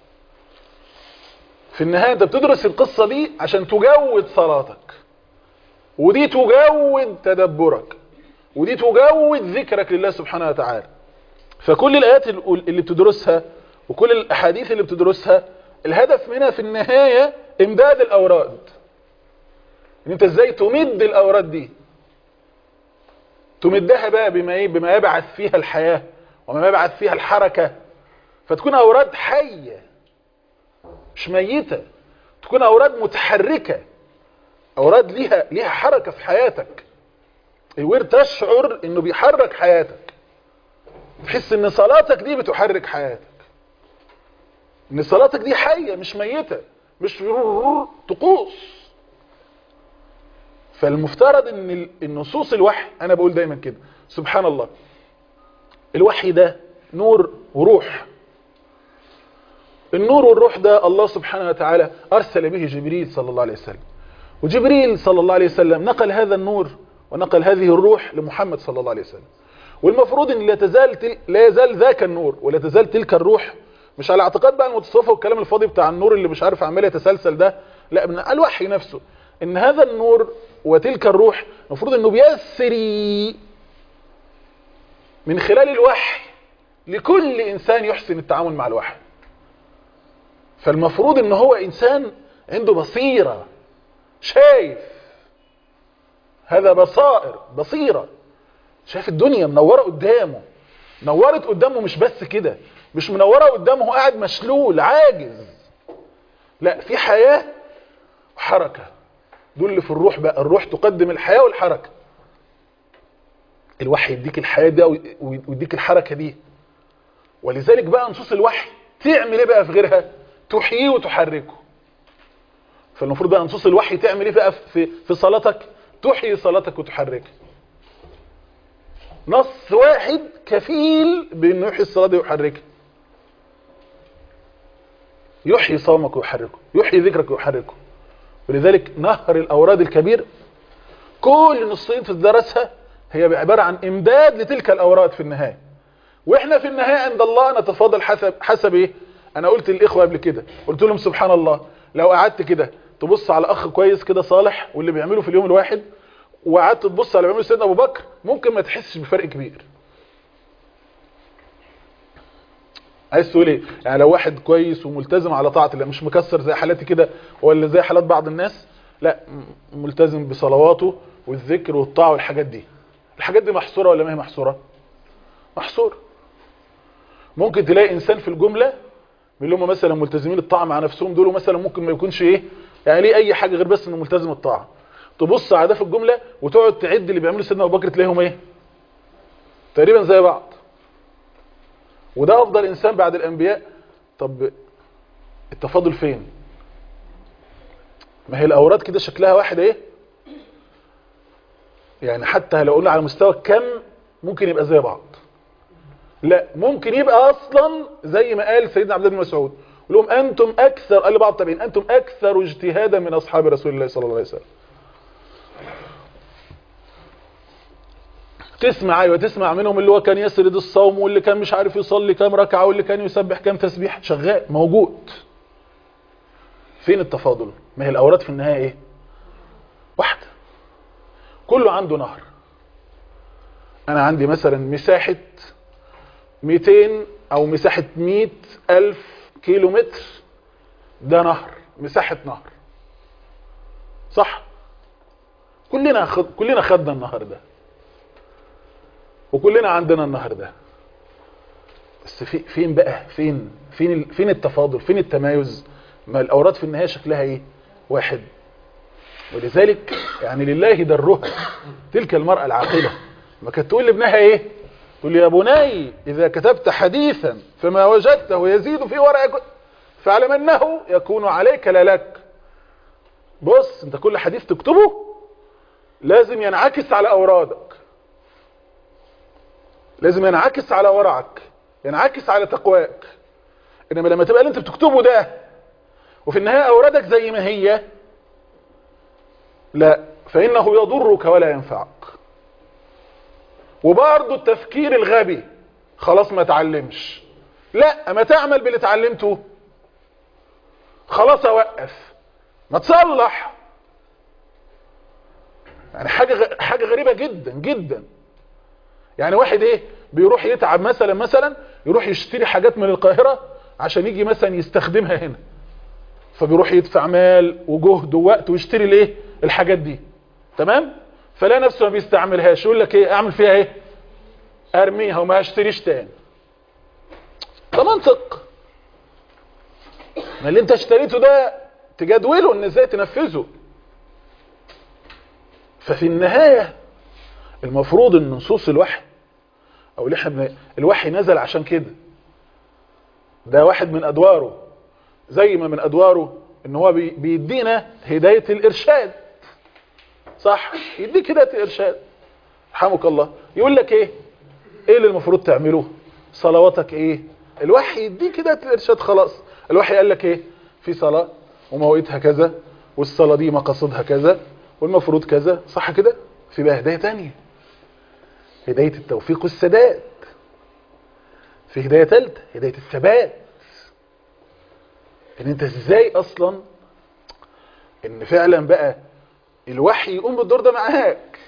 في النهايه انت بتدرس القصه دي عشان تجود صلاتك ودي تجود تدبرك ودي تجود ذكرك لله سبحانه وتعالى فكل الايات اللي بتدرسها وكل الاحاديث اللي بتدرسها الهدف منها في النهايه امداد الاوراد ان انت ازاي تمد الاوراد دي تمدها بقى بما ايه بما يبعث فيها الحياه وما يبعث فيها الحركه فتكون اوراد حيه مش ميته تكون اوراد متحركه اوراد ليها ليها حركه في حياتك الورد تشعر انه بيحرك حياتك تحس ان صلاتك دي بتحرك حياتك ان صلاتك دي حيه مش ميته مش طقوس فالمفترض ان النصوص الوحي انا بقول دايما كده سبحان الله الوحي ده نور وروح النور والروح ده الله سبحانه وتعالى ارسل به جبريل صلى الله عليه وسلم وجبريل صلى الله عليه وسلم نقل هذا النور ونقل هذه الروح لمحمد صلى الله عليه وسلم والمفروض ان لا تزال تل... لا يزال ذاك النور ولا تزال تلك الروح مش على اعتقاد بقى المتصوفه والكلام الفاضي بتاع النور اللي مش عارف عمال يتسلسل ده لا من الوحي نفسه ان هذا النور وتلك الروح المفروض انه بيسري من خلال الوحي لكل انسان يحسن التعامل مع الوحي فالمفروض ان هو انسان عنده بصيره شايف هذا بصائر بصيره شايف الدنيا منوره قدامه نورت قدامه مش بس كده مش منوره قدامه هو قاعد مشلول عاجز لا في حياه وحركه دول اللي في الروح بقى الروح تقدم الحياه والحركه الوحي يديك الحياه دي ويديك الحركه دي ولذلك بقى نصوص الوحي تعمل ايه بقى في غيرها تحييه وتحركه فالمفروض بقى نصوص الوحي تعمل ايه بقى في في صلاتك تحيي صلاتك وتحركها نص واحد كفيل بانه يحيي الصلاه دي ويحركها يحيي صومك ويحركه يحيي ذكرك ويحركه ولذلك نهر الاوراد الكبير كل نصين في درسها هي عباره عن امداد لتلك الاوراد في النهايه واحنا في النهايه عند الله نتفاضل حسب حسب ايه انا قلت للاخوه قبل كده قلت لهم سبحان الله لو قعدت كده تبص على اخ كويس كده صالح واللي بيعمله في اليوم الواحد وقعدت تبص على اللي بيعمله سيدنا ابو بكر ممكن ما تحسش بفرق كبير عايز تقول ايه يعني لو واحد كويس وملتزم على طاعه الله مش مكسر زي حالاتي كده ولا زي حالات بعض الناس لا ملتزم بصلواته والذكر والطاعه والحاجات دي الحاجات دي محصورة ولا ما هي محصورة محصورة ممكن تلاقي انسان في الجملة من اللي هم مثلا ملتزمين الطاعة مع نفسهم دول مثلا ممكن ما يكونش ايه يعني ليه اي حاجة غير بس انه ملتزم الطاعة تبص على ده في الجملة وتقعد تعد اللي بيعمله سيدنا ابو بكر تلاقيهم ايه تقريبا زي بعض وده افضل انسان بعد الانبياء طب التفاضل فين ما هي الاوراد كده شكلها واحد ايه يعني حتى لو قلنا على مستوى الكم ممكن يبقى زي بعض لا ممكن يبقى اصلا زي ما قال سيدنا عبد الله بن مسعود لهم انتم اكثر قال لبعض التابعين انتم اكثر اجتهادا من اصحاب رسول الله صلى الله عليه وسلم تسمع ايوه تسمع منهم اللي هو كان يسرد الصوم واللي كان مش عارف يصلي كام ركعه واللي كان يسبح كام تسبيح شغال موجود فين التفاضل ما هي الاوراد في النهايه ايه واحده كله عنده نهر انا عندي مثلا مساحه 200 او مساحه 100 الف كيلو متر ده نهر مساحه نهر صح كلنا خد... كلنا خدنا النهر ده وكلنا عندنا النهر ده بس في فين بقى فين فين ال... فين التفاضل فين التمايز ما الاوراد في النهايه شكلها ايه واحد ولذلك يعني لله درها تلك المرأة العاقلة ما كانت تقول لابنها ايه تقول يا بني اذا كتبت حديثا فما وجدته يزيد في ورقك فاعلم انه يكون عليك لا لك بص انت كل حديث تكتبه لازم ينعكس على اورادك لازم ينعكس على ورعك ينعكس على تقواك انما لما تبقى اللي انت بتكتبه ده وفي النهايه اورادك زي ما هي لا فانه يضرك ولا ينفعك وبرضه التفكير الغبي خلاص ما تعلمش لا ما تعمل باللي اتعلمته خلاص اوقف ما تصلح يعني حاجه غ... حاجه غريبه جدا جدا يعني واحد ايه بيروح يتعب مثلا مثلا يروح يشتري حاجات من القاهره عشان يجي مثلا يستخدمها هنا فبيروح يدفع مال وجهد ووقت ويشتري الايه الحاجات دي تمام فلا نفسه ما بيستعملهاش يقول لك ايه اعمل فيها ايه ارميها وما اشتريش تاني ده منطق ما اللي انت اشتريته ده تجدوله ان ازاي تنفذه ففي النهاية المفروض ان نصوص الوحي او اللي احنا الوحي نزل عشان كده ده واحد من ادواره زي ما من ادواره ان هو بيدينا هداية الارشاد صح يديك هداية الارشاد رحمك الله يقول لك ايه ايه اللي المفروض تعمله صلواتك ايه الوحي يديك هداية الارشاد خلاص الوحي قال لك ايه في صلاة ومواقيتها كذا والصلاة دي مقاصدها كذا والمفروض كذا صح كده في بقى هداية تانية هداية التوفيق والسداد في هداية ثالثه هداية الثبات ان انت ازاي اصلا ان فعلا بقى الوحي يقوم بالدور ده معاك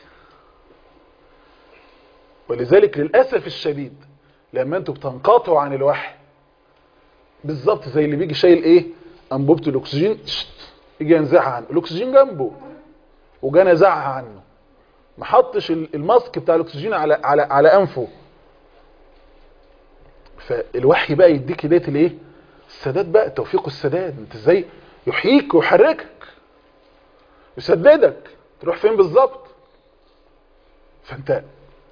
ولذلك للأسف الشديد لما انتوا بتنقطعوا عن الوحي بالظبط زي اللي بيجي شايل ايه انبوبة الاكسجين يجي ينزعها عنه الاكسجين جنبه وجا نزعها عنه ما حطش الماسك بتاع الاكسجين على على على انفه فالوحي بقى يديك هدايه الايه السداد بقى التوفيق والسداد انت ازاي يحييك ويحركك يسددك تروح فين بالظبط فانت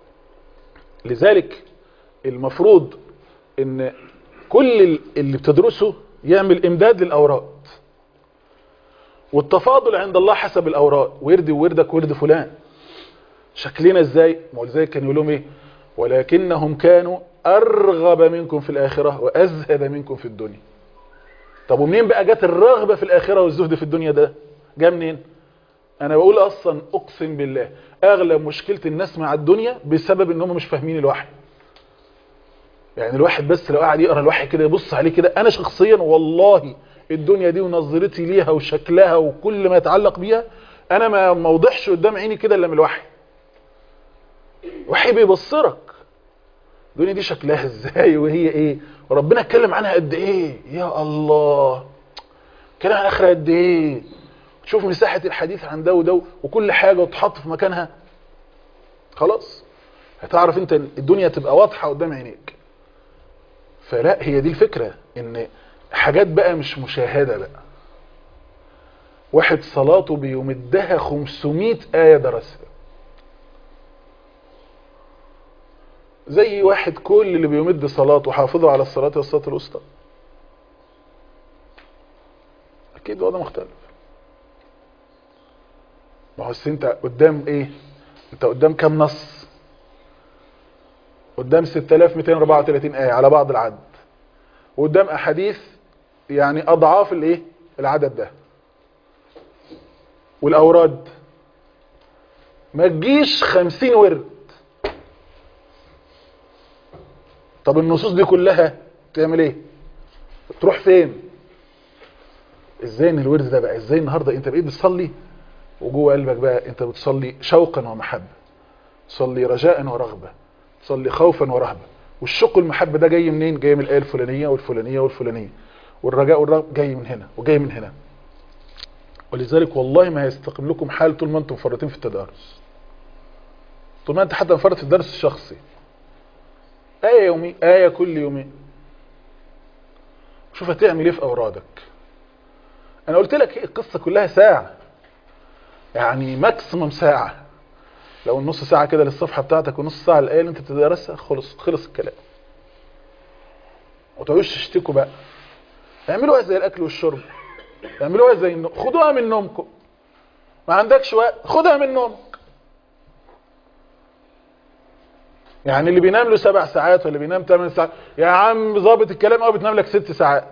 لذلك المفروض ان كل اللي بتدرسه يعمل امداد للاوراد والتفاضل عند الله حسب الاوراد وردي ووردك ورد فلان شكلنا ازاي ما هو ازاي كان يقول لهم ايه ولكنهم كانوا ارغب منكم في الاخره وازهد منكم في الدنيا طب ومنين بقى جت الرغبه في الاخره والزهد في الدنيا ده جه منين انا بقول اصلا اقسم بالله اغلب مشكله الناس مع الدنيا بسبب ان هم مش فاهمين الوحي يعني الواحد بس لو قاعد يقرا الوحي كده يبص عليه كده انا شخصيا والله الدنيا دي ونظرتي ليها وشكلها وكل ما يتعلق بيها انا ما موضحش قدام عيني كده الا من الوحي وحي بيبصرك الدنيا دي شكلها ازاي وهي ايه وربنا اتكلم عنها قد ايه يا الله اتكلم عن الاخره قد ايه تشوف مساحه الحديث عن ده وده وكل حاجه وتحط في مكانها خلاص هتعرف انت الدنيا تبقى واضحة قدام عينيك فلا هي دي الفكرة ان حاجات بقى مش مشاهدة بقى واحد صلاته بيمدها 500 آية درسها زي واحد كل اللي بيمد صلاته حافظه على الصلاة والصلاة الوسطى اكيد وضع مختلف ما هو انت قدام ايه انت قدام كام نص قدام 6234 آية على بعض العدد وقدام احاديث يعني اضعاف الايه العدد ده والاوراد ما تجيش 50 ورد طب النصوص دي كلها تعمل ايه تروح فين ازاي ان الورد ده بقى ازاي النهارده انت بقيت بتصلي وجوه قلبك بقى انت بتصلي شوقا ومحبه تصلي رجاء ورغبه تصلي خوفا ورهبه والشوق والمحبه ده جاي منين جاي من الايه الفلانيه والفلانيه والفلانيه والرجاء والرغبه جاي من هنا وجاي من هنا ولذلك والله ما هيستقيم لكم حال طول ما انتم مفرطين في التدارس طول ما انت حتى مفرط في الدرس الشخصي آية يومي آية كل يومين شوف هتعمل ايه في أورادك أنا قلت لك القصة كلها ساعة يعني ماكسيمم ساعة لو النص ساعة كده للصفحة بتاعتك ونص ساعة الآية اللي انت بتدرسها خلص خلص الكلام وتعوش تشتكوا بقى اعملوها زي الأكل والشرب اعملوها زي النوم خدوها من نومكم ما عندكش وقت خدها من نومك يعني اللي بينام له سبع ساعات ولا بينام ثمان ساعات يا عم ظابط الكلام قوي بتنام لك ست ساعات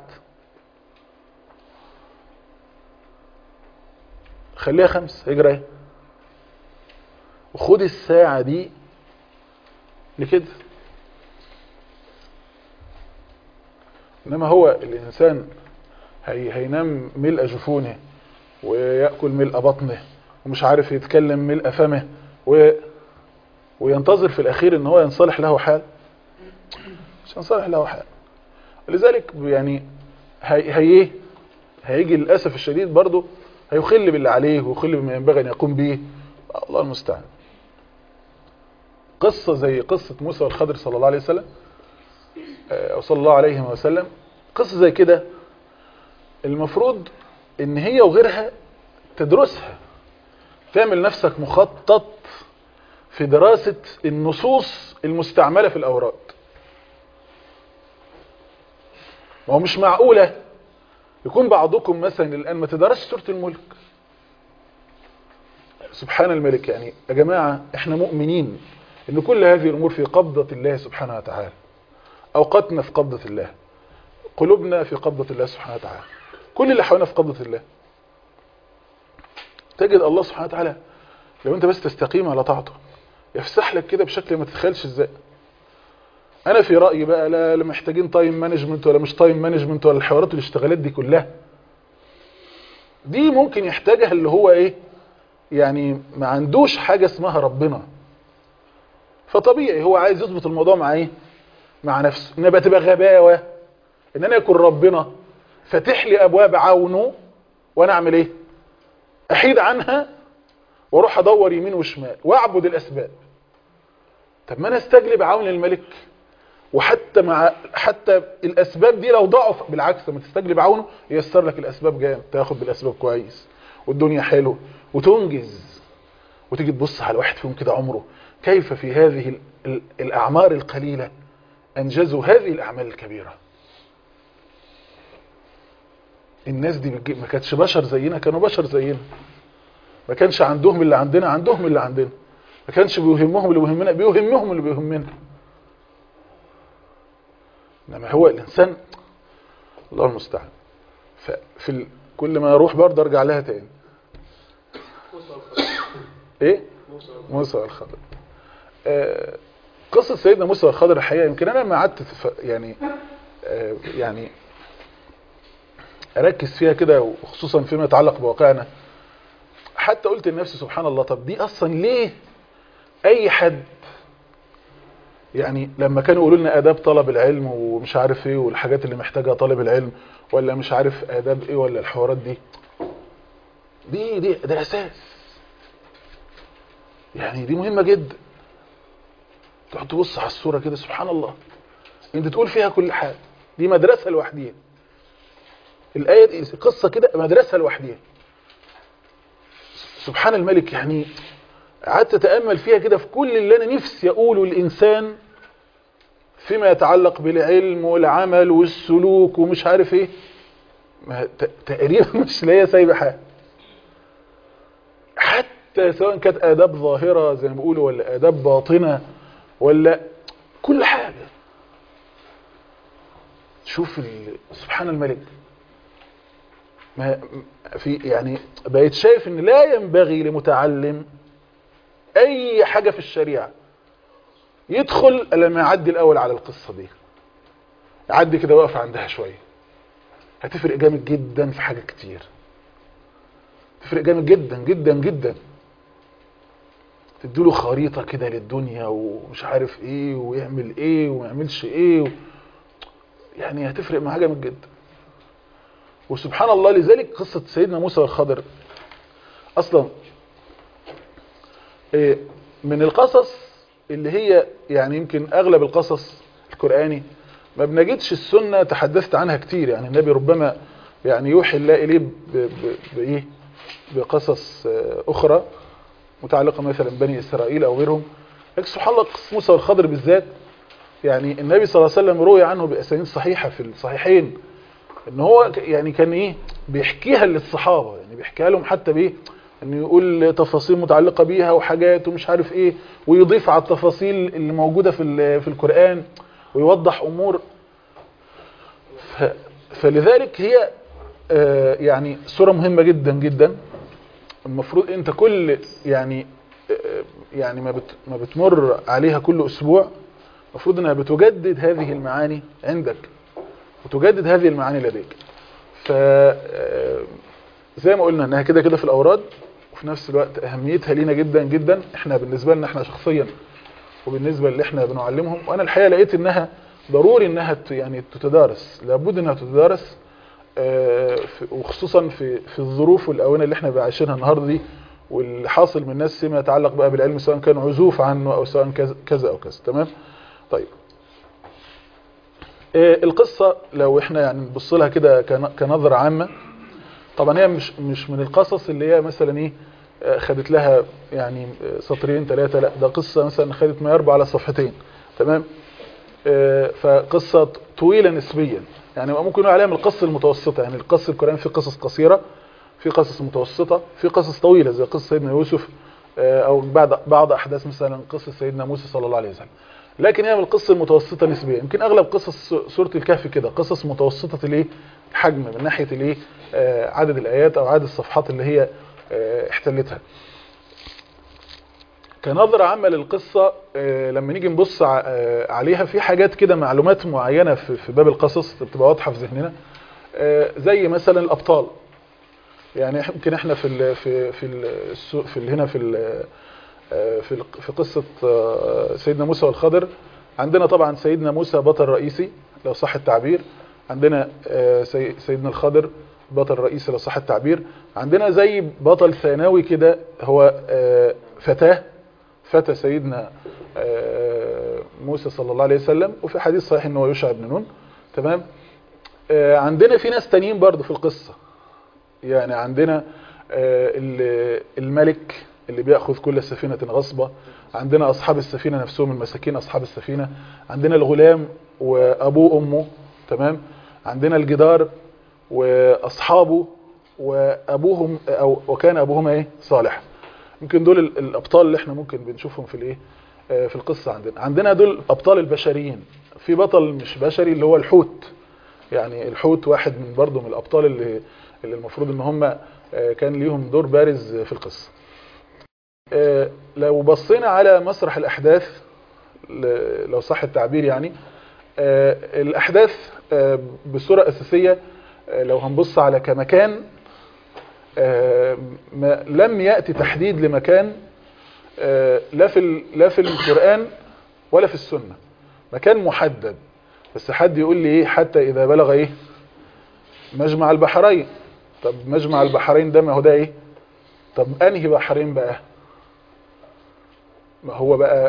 خليها خمس اجرى ايه وخد الساعة دي لكده انما هو الانسان هي هينام ملء جفونه ويأكل ملء بطنه ومش عارف يتكلم ملء فمه و وينتظر في الأخير ان هو ينصلح له حال مش ينصلح له حال لذلك يعني هي هي هيجي للأسف الشديد برضه هيخل باللي عليه ويخل بما ينبغي أن يقوم به الله المستعان قصة زي قصة موسى والخضر صلى الله عليه وسلم أو صلى الله عليه وسلم قصة زي كده المفروض ان هي وغيرها تدرسها تعمل نفسك مخطط في دراسة النصوص المستعملة في الأوراد ما هو مش معقولة يكون بعضكم مثلا الآن ما تدرسش سورة الملك سبحان الملك يعني يا جماعة احنا مؤمنين ان كل هذه الأمور في قبضة الله سبحانه وتعالى أوقاتنا في قبضة الله قلوبنا في قبضة الله سبحانه وتعالى كل اللي حوالينا في قبضة الله تجد الله سبحانه وتعالى لو انت بس تستقيم على طاعته يفسح لك كده بشكل ما تتخيلش ازاي انا في رايي بقى لا, لا محتاجين تايم مانجمنت ولا مش تايم مانجمنت ولا الحوارات والاشتغالات دي كلها دي ممكن يحتاجها اللي هو ايه يعني ما عندوش حاجه اسمها ربنا فطبيعي هو عايز يظبط الموضوع مع ايه مع نفسه ان بقى تبقى غباوه ان انا يكون ربنا فاتح لي ابواب عونه وانا اعمل ايه احيد عنها واروح ادور يمين وشمال واعبد الاسباب طب ما انا استجلب عون الملك وحتى مع حتى الاسباب دي لو ضعف بالعكس لما تستجلب عونه ييسر لك الاسباب جامد تاخد بالاسباب كويس والدنيا حلو وتنجز وتيجي تبص على واحد فيهم كده عمره كيف في هذه ال ال الاعمار القليله انجزوا هذه الاعمال الكبيره الناس دي ما كانتش بشر زينا كانوا بشر زينا ما كانش عندهم اللي عندنا عندهم اللي عندنا ما كانش بيهمهم اللي بيهمنا بيهمهم اللي بيهمنا انما هو الانسان الله المستعان ففي ال... كل ما اروح برضه ارجع لها تاني ايه موسى والخضر آه قصه سيدنا موسى والخضر الحقيقه يمكن انا ما قعدت يعني آه يعني اركز فيها كده وخصوصا فيما يتعلق بواقعنا حتى قلت لنفسي سبحان الله طب دي اصلا ليه اي حد يعني لما كانوا يقولوا لنا اداب طلب العلم ومش عارف ايه والحاجات اللي محتاجها طالب العلم ولا مش عارف اداب ايه ولا الحوارات دي دي دي ده اساس يعني دي مهمه جدا تقعد تبص على الصوره كده سبحان الله انت تقول فيها كل حاجه دي مدرسه لوحديها الايه دي قصه كده مدرسه لوحديها سبحان الملك يعني قعدت اتامل فيها كده في كل اللي انا نفسي اقوله للانسان فيما يتعلق بالعلم والعمل والسلوك ومش عارف ايه ما ت- تقريبا مش لاقيه سايبه حاجه حتى سواء كانت اداب ظاهره زي ما بيقولوا ولا اداب باطنه ولا كل حاجه شوف ال- سبحان الملك ما في يعني بقيت شايف ان لا ينبغي لمتعلم اي حاجه في الشريعه يدخل لما يعدي الاول على القصه دي يعدي كده واقف عندها شويه هتفرق جامد جدا في حاجات كتير تفرق جامد جدا جدا جدا تديله خريطه كده للدنيا ومش عارف ايه ويعمل ايه وما يعملش ايه و... يعني هتفرق معاه جامد جدا وسبحان الله لذلك قصه سيدنا موسى والخضر اصلا إيه، من القصص اللي هي يعني يمكن اغلب القصص القراني ما بنجدش السنه تحدثت عنها كتير يعني النبي ربما يعني يوحي الله اليه ب- ب- بايه بقصص آه، اخرى متعلقه مثلا بني اسرائيل او غيرهم لكن سبحان الله قصه موسى والخضر بالذات يعني النبي صلى الله عليه وسلم روي عنه باسانيد صحيحه في الصحيحين ان هو ك- يعني كان ايه بيحكيها للصحابه يعني بيحكيها لهم حتى بايه انه يقول تفاصيل متعلقه بيها وحاجات ومش عارف ايه ويضيف على التفاصيل اللي موجوده في ال- في القران ويوضح امور ف فلذلك هي آه، يعني سوره مهمه جدا جدا المفروض انت كل يعني آه، يعني ما بت ما بتمر عليها كل اسبوع المفروض انها بتجدد هذه المعاني عندك وتجدد هذه المعاني لديك ف آه، زي ما قلنا انها كده كده في الاوراد وفي نفس الوقت اهميتها لينا جدا جدا احنا بالنسبه لنا احنا شخصيا وبالنسبه اللي احنا بنعلمهم وانا الحقيقه لقيت انها ضروري انها ت- يعني تتدارس لابد انها تتدارس آه، في- وخصوصا في في الظروف والاونه اللي احنا عايشينها النهارده دي واللي حاصل من الناس فيما يتعلق بقى بالعلم سواء كان عزوف عنه او سواء كذا كذا او كذا تمام طيب آه، القصه لو احنا يعني نبص لها كده كن- كنظره عامه طبعا هي مش مش من القصص اللي هي مثلا ايه آه، خدت لها يعني آه، سطرين ثلاثه لا ده قصه مثلا خدت ما يربع على صفحتين تمام آه، فقصه طويله نسبيا يعني ممكن نقول عليها من القصه المتوسطه يعني القصه القرآن في قصص قصيره في قصص متوسطه في قصص طويله زي قصه سيدنا يوسف آه، او بعض بعض احداث مثلا قصه سيدنا موسى صلى الله عليه وسلم لكن هي من القصه المتوسطه نسبيا يمكن اغلب قصص سوره الكهف كده قصص متوسطه الايه الحجم من ناحيه الايه آه، عدد الايات او عدد الصفحات اللي هي آه، احتلتها كنظرة عامة للقصة آه، لما نيجي نبص ع- آه، عليها في حاجات كده معلومات معينة في في باب القصص بتبقى واضحة في ذهننا آه، زي مثلا الأبطال يعني إح- يمكن احنا في ال في في ال في ال هنا في ال آه، في ال- في قصة آه، سيدنا موسى والخضر عندنا طبعا سيدنا موسى بطل رئيسي لو صح التعبير عندنا آه، سي- سيدنا الخضر بطل رئيسي لو صح التعبير عندنا زي بطل ثانوي كده هو آه، فتاه فتى سيدنا آه، موسى صلى الله عليه وسلم وفي حديث صحيح ان هو يوشع بن نون تمام آه، عندنا في ناس تانيين برضو في القصة يعني عندنا آه، ال- الملك اللي بيأخذ كل سفينة غصبة عندنا أصحاب السفينة نفسهم المساكين أصحاب السفينة عندنا الغلام وأبوه وأمه تمام عندنا الجدار وأصحابه وأبوهم أو وكان أبوهما إيه صالح يمكن دول ال- الأبطال اللي احنا ممكن بنشوفهم في الإيه آه، في القصة عندنا عندنا دول أبطال البشريين في بطل مش بشري اللي هو الحوت يعني الحوت واحد من برضه من الابطال اللي اللي المفروض ان هم آه، كان ليهم دور بارز في القصه آه، لو بصينا على مسرح الاحداث ل- لو صح التعبير يعني آه، الاحداث آه، بصوره اساسيه آه، لو هنبص على كمكان آه، ما لم ياتي تحديد لمكان آه، لا في ال- لا في القران ولا في السنه مكان محدد بس حد يقول لي ايه حتى اذا بلغ ايه مجمع البحرين طب مجمع البحرين ده ما هو ده ايه طب انهي بحرين بقى ما هو بقى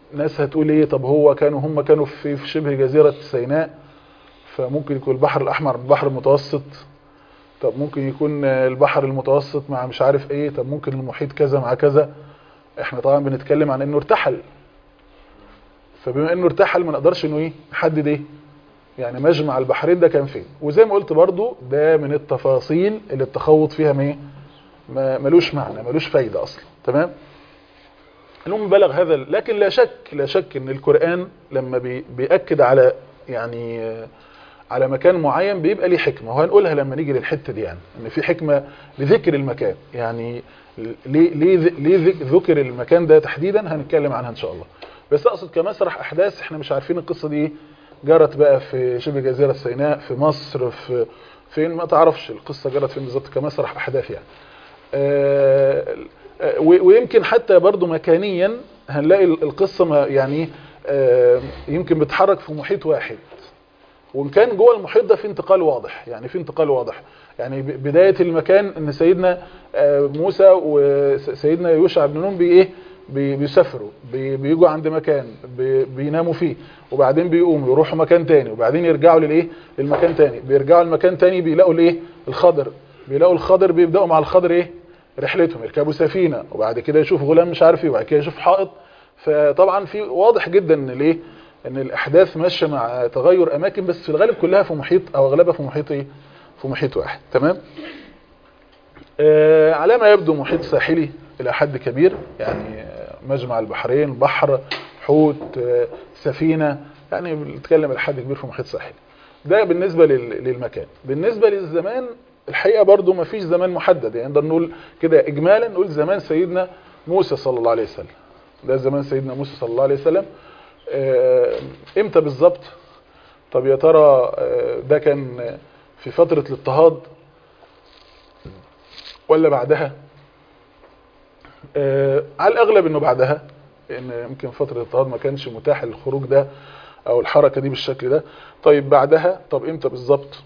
ناس هتقول ايه طب هو كانوا هم كانوا في في شبه جزيرة سيناء فممكن يكون البحر الأحمر البحر المتوسط طب ممكن يكون البحر المتوسط مع مش عارف ايه طب ممكن المحيط كذا مع كذا احنا طبعا بنتكلم عن انه ارتحل فبما انه ارتحل ما نقدرش انه ايه نحدد ايه يعني مجمع البحرين ده كان فين وزي ما قلت برضو ده من التفاصيل اللي التخوض فيها ما ايه ما ملوش معنى ملوش فايدة اصلا تمام المهم بلغ هذا لكن لا شك لا شك ان القرآن لما بي بيأكد على يعني آه، على مكان معين بيبقى ليه حكمة وهنقولها لما نيجي للحتة دي يعني ان في حكمة لذكر المكان يعني ليه ليه ذ- ليه ذك- ذكر المكان ده تحديدا هنتكلم عنها ان شاء الله بس اقصد كمسرح احداث احنا مش عارفين القصة دي ايه جرت بقى في شبه جزيرة سيناء في مصر في فين ما تعرفش القصة جرت فين بالظبط كمسرح احداث يعني آه، آه، و- ويمكن حتى برضو مكانيا هنلاقي ال- القصة ما يعني آه، يمكن بتحرك في محيط واحد وان كان جوه المحيط ده في انتقال واضح يعني في انتقال واضح يعني ب- بداية المكان ان سيدنا آه، موسى وسيدنا يوشع بن نون بي ايه بي- بيسافروا بي- بيجوا عند مكان بي- بيناموا فيه وبعدين بيقوموا يروحوا مكان تاني وبعدين يرجعوا للايه للمكان تاني بيرجعوا لمكان تاني بيلاقوا الايه الخضر بيلاقوا الخضر بيبداوا مع الخضر ايه رحلتهم يركبوا سفينه وبعد كده يشوفوا غلام مش عارف ايه وبعد كده يشوف حائط فطبعا في واضح جدا ان الايه ان الاحداث ماشيه مع تغير اماكن بس في الغالب كلها في محيط او اغلبها في محيط ايه في محيط واحد تمام آه على ما يبدو محيط ساحلي الى حد كبير يعني آه، مجمع البحرين بحر حوت آه، سفينه يعني بنتكلم الى حد كبير في محيط ساحلي ده بالنسبه لل- للمكان بالنسبه للزمان الحقيقه برضو ما فيش زمان محدد يعني نقدر نقول كده اجمالا نقول زمان سيدنا موسى صلى الله عليه وسلم ده زمان سيدنا موسى صلى الله عليه وسلم آه، امتى بالظبط طب يا ترى آه، ده كان في فترة الاضطهاد ولا بعدها آه، على الاغلب انه بعدها لان يمكن فترة الاضطهاد ما كانش متاح الخروج ده او الحركة دي بالشكل ده طيب بعدها طب امتى بالظبط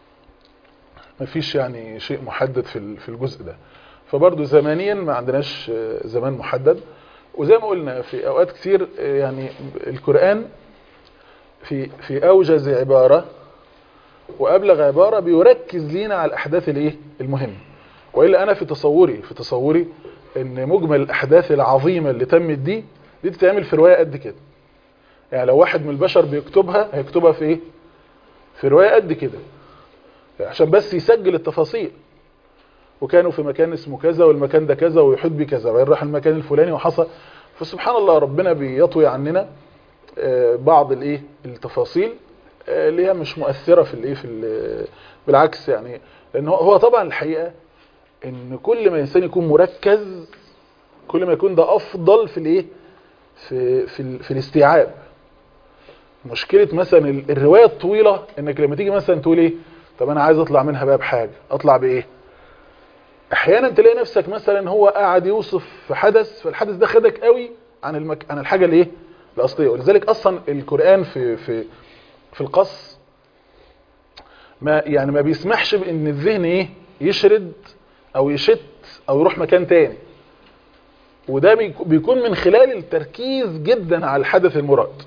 مفيش يعني شيء محدد في ال- في الجزء ده فبرضه زمانيا ما عندناش آه، زمان محدد وزي ما قلنا في اوقات كتير آه، يعني القرآن في في اوجز عبارة وابلغ عبارة بيركز لينا على الاحداث الايه المهمة والا انا في تصوري في تصوري ان مجمل الاحداث العظيمة اللي تمت دي دي تتعمل في رواية قد كده يعني لو واحد من البشر بيكتبها هيكتبها في ايه في رواية قد كده عشان بس يسجل التفاصيل وكانوا في مكان اسمه كذا والمكان ده كذا ويحيط بيه كذا وبعدين راح المكان الفلاني وحصل فسبحان الله ربنا بيطوي عننا آه، بعض الايه التفاصيل آه، اللي هي مش مؤثرة في الايه في ال- بالعكس يعني لان هو- هو طبعا الحقيقة ان كل ما الانسان يكون مركز كل ما يكون ده افضل في الايه في في, ال- في الاستيعاب مشكلة مثلا ال- الرواية الطويلة انك لما تيجي مثلا تقول ايه طب انا عايز اطلع منها بقى بحاجة اطلع بايه احيانا تلاقي نفسك مثلا هو قاعد يوصف في حدث فالحدث ده خدك قوي عن المك... عن الحاجة الايه الاصلية ولذلك اصلا القرآن في في في القص ما يعني ما بيسمحش بان الذهن ايه يشرد او يشت او يروح مكان تاني وده بيك- بيكون من خلال التركيز جدا على الحدث المراد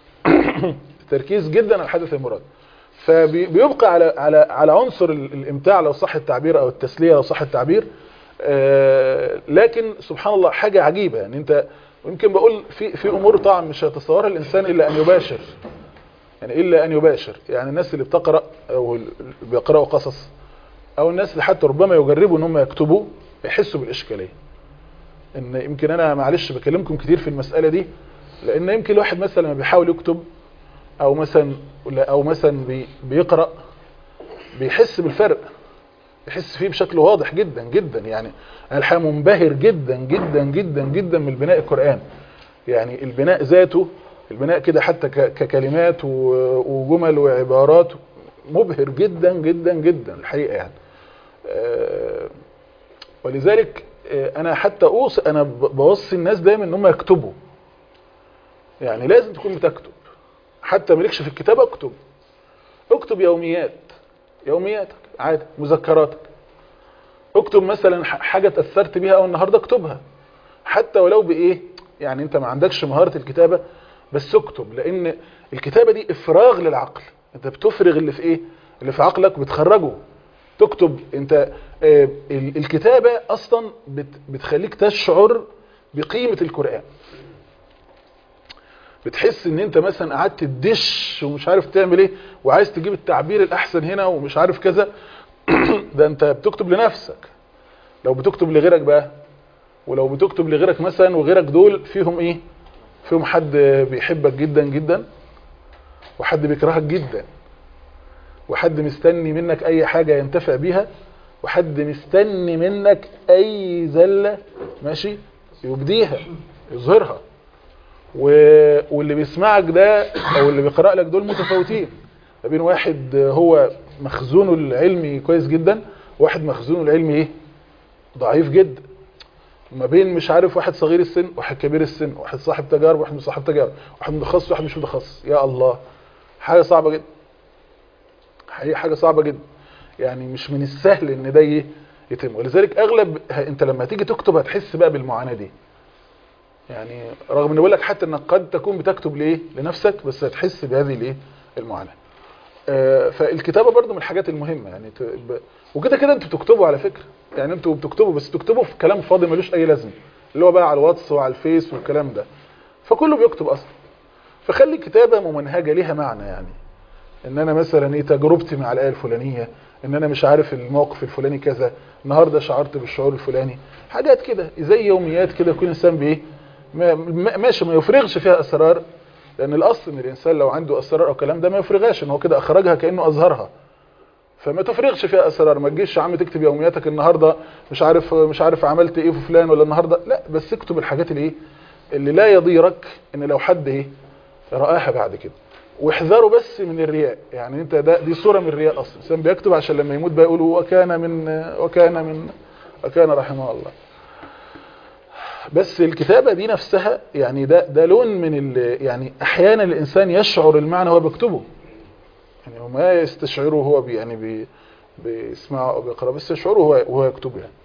التركيز جدا على الحدث المراد فبيبقى على على على عنصر ال- الامتاع لو صح التعبير او التسليه لو صح التعبير آه، لكن سبحان الله حاجه عجيبه يعني انت يمكن بقول في في امور طبعا مش هيتصورها الانسان الا ان يباشر يعني الا ان يباشر يعني الناس اللي بتقرا او اللي بيقراوا قصص او الناس اللي حتى ربما يجربوا ان هم يكتبوا يحسوا بالاشكاليه ان يمكن انا معلش بكلمكم كتير في المساله دي لان يمكن الواحد مثلا لما بيحاول يكتب او مثلا او مثلا بي بيقرا بيحس بالفرق بيحس فيه بشكل واضح جدا جدا يعني انا الحقيقه منبهر جدا جدا جدا جدا من البناء القرآن يعني البناء ذاته البناء كده حتى ك- ككلمات و- وجمل وعبارات مبهر جدا جدا جدا الحقيقه يعني آه، ولذلك آه، انا حتى اوصي انا ب- بوصي الناس دايما ان هم يكتبوا يعني لازم تكون بتكتب حتى مالكش في الكتابه اكتب اكتب يوميات يومياتك عادي مذكراتك اكتب مثلا ح- حاجه اتاثرت بيها او النهارده اكتبها حتى ولو بايه يعني انت ما عندكش مهارة الكتابة بس اكتب لان الكتابة دي افراغ للعقل انت بتفرغ اللي في ايه اللي في عقلك بتخرجه تكتب انت آه، ال- الكتابة اصلا بت- بتخليك تشعر بقيمة القرآن بتحس ان انت مثلا قعدت تدش ومش عارف تعمل ايه وعايز تجيب التعبير الاحسن هنا ومش عارف كذا ده انت بتكتب لنفسك لو بتكتب لغيرك بقى ولو بتكتب لغيرك مثلا وغيرك دول فيهم ايه فيهم حد بيحبك جدا جدا وحد بيكرهك جدا وحد مستني منك اي حاجة ينتفع بيها وحد مستني منك اي زلة ماشي يبديها يظهرها و... واللي بيسمعك ده او اللي بيقرأ لك دول متفاوتين ما بين واحد هو مخزونه العلمي كويس جدا وواحد مخزونه العلمي ايه ضعيف جدا ما بين مش عارف واحد صغير السن واحد كبير السن واحد صاحب تجارب واحد مش صاحب تجارب واحد متخصص واحد مش متخصص يا الله حاجة صعبة جدا حقيقة حاجة صعبة جدا يعني مش من السهل ان ده ايه يتم ولذلك اغلب ه- انت لما تيجي تكتب هتحس بقى بالمعاناة دي يعني رغم ان بقول لك حتى انك قد تكون بتكتب ليه لنفسك بس هتحس بهذه الايه المعاناة آه، فالكتابة برضو من الحاجات المهمة يعني ت- ب- وكده كده انتوا بتكتبوا على فكرة يعني انتوا بتكتبوا بس بتكتبوا في كلام فاضي ملوش اي لازمه اللي هو بقى على الواتس وعلى الفيس والكلام ده فكله بيكتب اصلا فخلي كتابة ممنهجة ليها معنى يعني ان انا مثلا ايه تجربتي مع الايه الفلانية ان انا مش عارف الموقف الفلاني كذا النهارده شعرت بالشعور الفلاني حاجات كده زي يوميات كده يكون الانسان بايه ما- ما- ماشي ما يفرغش فيها اسرار لان الاصل ان الانسان لو عنده اسرار او كلام ده ما يفرغهاش ان هو كده اخرجها كانه اظهرها فما تفرغش فيها اسرار ما تجيش يا عم تكتب يومياتك النهارده مش عارف مش عارف عملت ايه في فلان ولا النهارده لا بس اكتب الحاجات اللي ايه اللي لا يضيرك ان لو حد ايه رآها بعد كده واحذروا بس من الرياء يعني انت ده دي صوره من الرياء اصلا الانسان بيكتب عشان لما يموت بقى يقولوا وكان من وكان من وكان رحمه الله بس الكتابة دي نفسها يعني ده ده لون من ال يعني احيانا الانسان يشعر المعنى وهو بيكتبه يعني هو ما يستشعره هو بي يعني بي بيسمعه او بيقرأ بس يشعره وهو وهو يكتبه يعني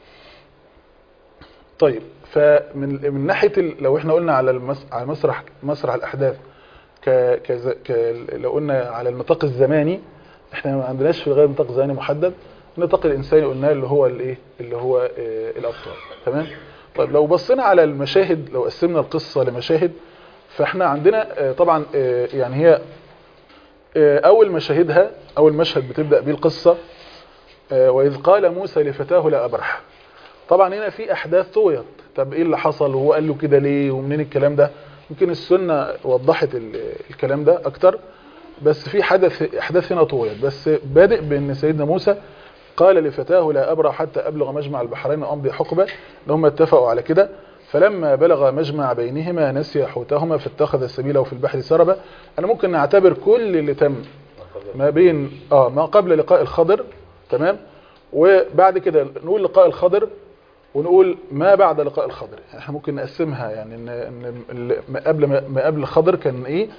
طيب فمن من ناحيه ال- لو احنا قلنا على المس على مسرح مسرح الاحداث ك كز- ك لو قلنا على النطاق الزماني احنا ما عندناش في الغالب نطاق زماني محدد النطاق الانساني قلناه اللي هو الايه اللي هو آه، الابطال تمام طيب لو بصينا على المشاهد لو قسمنا القصه لمشاهد فاحنا عندنا آه، طبعا آه، يعني هي آه، اول مشاهدها اول مشهد بتبدا بيه القصه آه، واذ قال موسى لفتاه لا ابرح طبعا هنا في احداث طويت طب ايه اللي حصل وهو قال له كده ليه ومنين الكلام ده يمكن السنه وضحت ال- الكلام ده اكتر بس في حدث احداث هنا طويت بس بادئ بان سيدنا موسى قال لفتاه لا ابرح حتى ابلغ مجمع البحرين وامضي حقبه ان هم اتفقوا على كده فلما بلغ مجمع بينهما نسي حوتهما فاتخذ سبيله في البحر سربا انا ممكن نعتبر كل اللي تم ما بين اه ما قبل لقاء الخضر تمام وبعد كده نقول لقاء الخضر ونقول ما بعد لقاء الخضر يعني احنا ممكن نقسمها يعني ان ان ال- ما قبل ما قبل الخضر كان ايه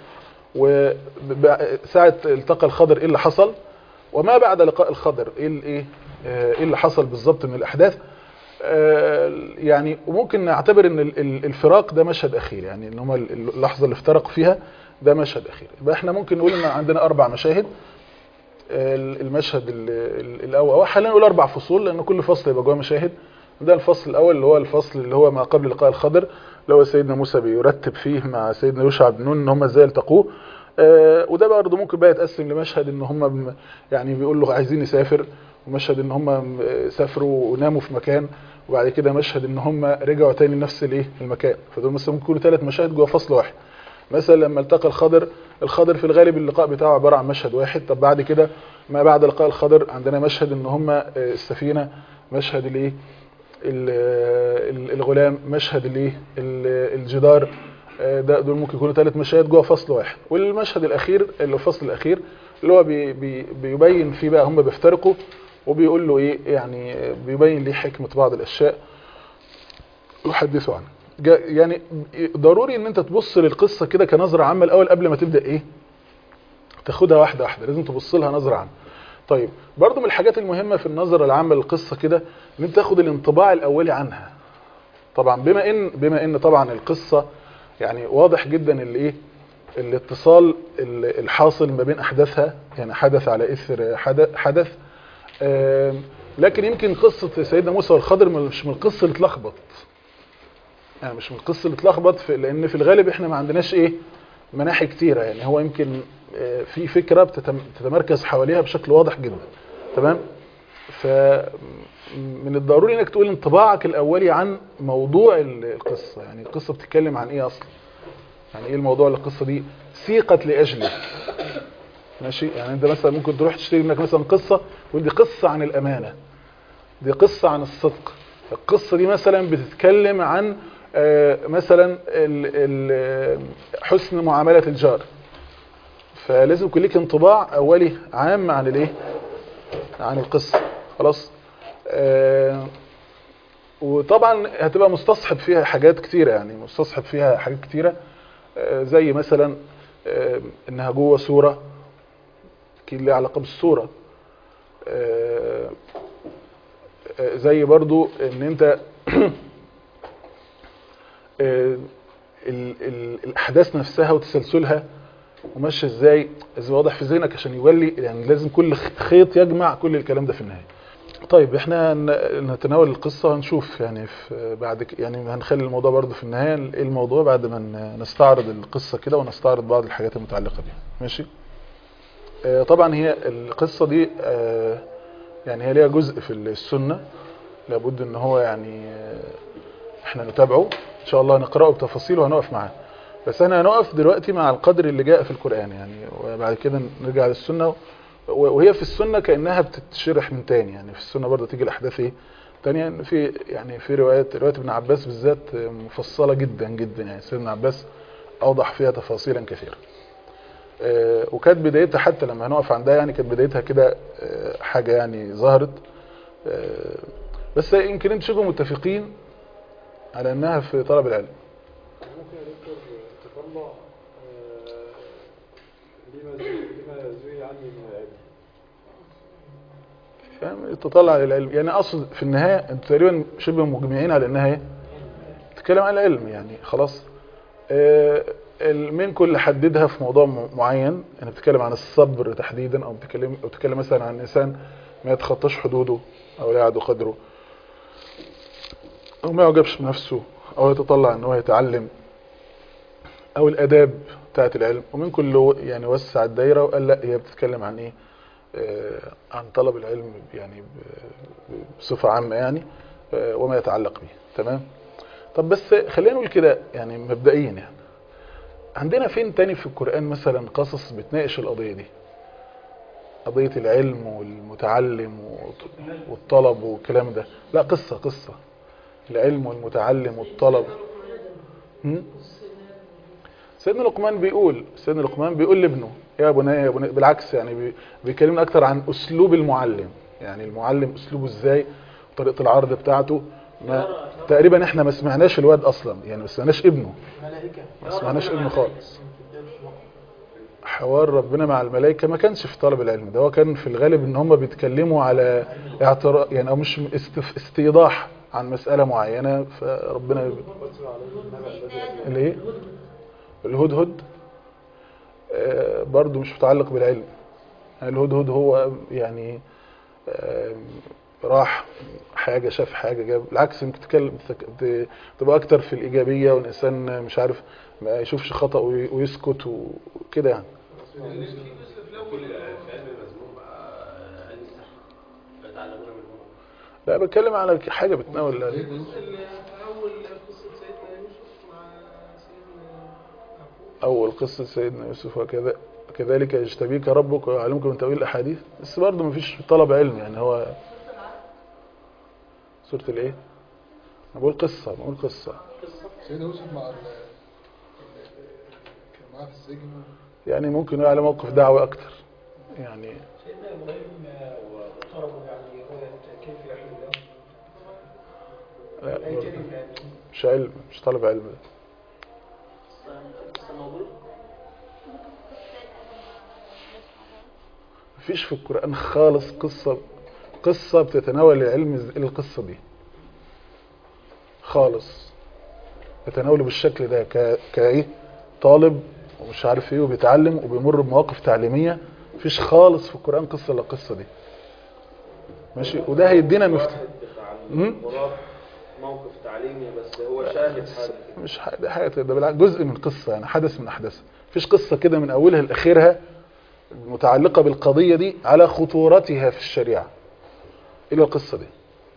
وساعه التقى الخضر ايه اللي حصل وما بعد لقاء الخضر ايه ال- ايه آه، ايه اللي حصل بالظبط من الاحداث آه، يعني وممكن نعتبر ان ال- ال- الفراق ده مشهد اخير يعني ان هم اللحظه اللي افترقوا فيها ده مشهد اخير يبقى احنا ممكن نقول ان عندنا اربع مشاهد ال- المشهد ال- ال- الاول أو خلينا نقول اربع فصول لان كل فصل يبقى جواه مشاهد ده الفصل الاول اللي هو الفصل اللي هو ما قبل لقاء الخضر اللي هو سيدنا موسى بيرتب فيه مع سيدنا يوشع بن نون ان هم ازاي التقوه آه، وده برضه ممكن بقى يتقسم لمشهد ان هم بم- يعني بيقول له عايزين نسافر ومشهد ان هم م- سافروا وناموا في مكان وبعد كده مشهد ان هم رجعوا تاني لنفس الايه المكان فدول مثلا ممكن يكونوا ثلاث مشاهد جوه فصل واحد مثلا لما التقى الخضر الخضر في الغالب اللقاء بتاعه عباره عن مشهد واحد طب بعد كده ما بعد لقاء الخضر عندنا مشهد ان هم آه، السفينه مشهد الايه ال- ال- الغلام مشهد الايه ال- الجدار آه، ده دول ممكن يكونوا ثلاث مشاهد جوه فصل واحد والمشهد الاخير اللي هو الفصل الاخير اللي هو بي بي بيبين فيه بقى هم بيفترقوا وبيقول له ايه يعني آه، بيبين ليه حكمه بعض الاشياء يحدثوا عنها جا- يعني ضروري ان انت تبص للقصه كده كنظره عامه الاول قبل ما تبدا ايه تاخدها واحده واحده لازم تبص لها نظره عامه طيب برضو من الحاجات المهمه في النظره العامه للقصه كده ان انت تاخد الانطباع الاولي عنها طبعا بما ان بما ان طبعا القصه يعني واضح جدا اللي ايه الاتصال ال- الحاصل ما بين احداثها يعني حدث على اثر حدث, حدث آم، لكن يمكن قصة سيدنا موسى والخضر مش من القصة اللي اتلخبط يعني مش من القصة اللي اتلخبط في لان في الغالب احنا ما عندناش ايه مناحي كتيرة يعني هو يمكن آه، في فكرة بتتم- بتتمركز حواليها بشكل واضح جدا تمام فمن الضروري انك تقول انطباعك الاولي عن موضوع ال- القصة يعني القصة بتتكلم عن ايه اصلا يعني ايه الموضوع اللي القصة دي سيقت لاجله ماشي يعني انت مثلا ممكن تروح تشتري منك مثلا قصة تقول دي قصة عن الامانة دي قصة عن الصدق القصة دي مثلا بتتكلم عن آه، مثلا ال- ال- حسن معاملة الجار فلازم يكون ليك انطباع اولي عام عن الايه عن القصة خلاص آه، وطبعا هتبقى مستصحب فيها حاجات كتيرة يعني مستصحب فيها حاجات كتيرة آه، زي مثلا آه، انها جوه سورة اكيد ليها علاقة بالسورة آه، آه، زي برضو ان انت آه، ال- ال- الاحداث نفسها وتسلسلها وماشيه ازاي ازاي واضح في ذهنك عشان يولي يعني لازم كل خيط يجمع كل الكلام ده في النهايه طيب احنا ن- نتناول القصه وهنشوف يعني في بعد ك- يعني هنخلي الموضوع برضو في النهايه ايه الموضوع بعد ما ن- نستعرض القصه كده ونستعرض بعض الحاجات المتعلقه بيها ماشي آه، طبعا هي القصه دي آه، يعني هي ليها جزء في السنه لابد ان هو يعني آه، احنا نتابعه ان شاء الله نقراه بتفاصيل وهنقف معاه بس احنا هنقف دلوقتي مع القدر اللي جاء في القرآن يعني وبعد كده نرجع للسنة و- وهي في السنة كأنها بتتشرح من تاني يعني في السنة برضه تيجي الأحداث ايه تانية إن في يعني في روايات رواية ابن عباس بالذات مفصلة جدا جدا يعني سيدنا ابن عباس أوضح فيها تفاصيلا كثيرة آه، وكانت بدايتها حتى لما هنقف عندها يعني كانت بدايتها كده آه، حاجة يعني ظهرت آه، بس يمكن انتوا تشوفوا متفقين على انها في طلب العلم ممكن يا دكتور تطلع آه، لما لما زوي عني من العلم فاهم تطلع للعلم يعني اصل في النهايه انتوا تقريبا شبه مجمعين على انها ايه تتكلم عن العلم يعني خلاص آه، ال- من كل حددها في موضوع م- معين يعني بتتكلم عن الصبر تحديدا او بتتكلم او بتتكلم مثلا عن انسان ما يتخطاش حدوده او لا يعدو قدره او ما يعجبش بنفسه او يتطلع ان هو يتعلم او الاداب بتاعت العلم ومن كل يعني وسع الدايره وقال لا هي بتتكلم عن ايه آه، عن طلب العلم يعني ب- بصفة عامة يعني آه، وما يتعلق به تمام طب بس خلينا نقول كده يعني مبدئيا يعني عندنا فين تاني في القرآن مثلا قصص بتناقش القضية دي قضية العلم والمتعلم والط- والطلب والكلام ده لا قصة قصة العلم والمتعلم والطلب هم؟ سيدنا لقمان بيقول سيدنا لقمان بيقول لابنه يا بني يا بني بالعكس يعني بي- بيكلمنا اكتر عن اسلوب المعلم يعني المعلم اسلوبه ازاي طريقه العرض بتاعته ما تقريبا احنا ما سمعناش الواد اصلا يعني ما سمعناش ابنه ما سمعناش ابنه خالص حوار ربنا مع الملائكه ما كانش في طلب العلم ده هو كان في الغالب ان هم بيتكلموا على اعتراض يعني او مش استف- استيضاح عن مساله معينه فربنا الايه الهدهد آه، برضو مش متعلق بالعلم يعني الهدهد هو يعني آه، راح حاجة شاف حاجة جاب بالعكس ممكن تتكلم ت- تبقى أكتر في الإيجابية والإنسان مش عارف ما يشوفش خطأ وي- ويسكت وكده يعني في جزء في الاول في علم المذموم بقى علم السحر يتعلمون منه لا بتكلم على حاجة بتناول الجزء اللي في أول قصة سيدنا يوسف مع سيدنا يعقوب أول قصة سيدنا يوسف وكذا كذلك يجتبيك ربك ويعلمك من تأويل الأحاديث بس برضه مفيش طلب علم يعني هو سورة الإيه؟ أنا بقول قصة بقول قصة سيدنا يوسف مع ال كان معاه في السجن يعني ممكن يقول على موقف دعوي أكتر يعني سيدنا إبراهيم وطلبوا يعني رؤية كيف يحيي الله لا أي برضه كلمة يعني مش علم مش طلب علم ده مفيش في القرآن خالص قصة قصة بتتناول العلم زي القصة دي خالص يتناوله بالشكل ده ك كايه طالب ومش عارف ايه وبيتعلم وبيمر بمواقف تعليميه مفيش خالص في القران قصه الا القصه دي ماشي وده هيدينا مفتاح واحد بتاع مم؟ المراد موقف تعليمي بس هو شاهد حاجة كده مش ح- ده حاجه ده بالعكس جزء من قصه يعني حدث من احداثها مفيش قصه كده من اولها لاخرها متعلقه بالقضيه دي على خطورتها في الشريعه الا القصه دي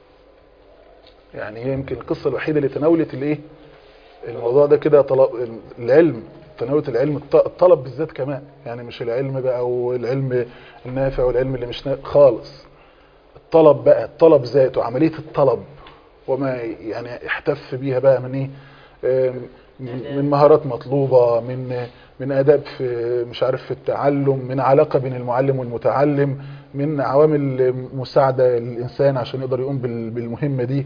يعني هي يمكن القصه الوحيده اللي تناولت الايه الموضوع ده كده طلب العلم تناولت العلم الط- الطلب بالذات كمان يعني مش العلم بقى والعلم النافع والعلم اللي مش نافع خالص الطلب بقى الطلب ذاته عمليه الطلب وما يعني يحتف بيها بقى من ايه آم، من مهارات مطلوبة من من آداب في مش عارف في التعلم من علاقة بين المعلم والمتعلم من عوامل مساعدة للإنسان عشان يقدر يقوم بال- بالمهمة دي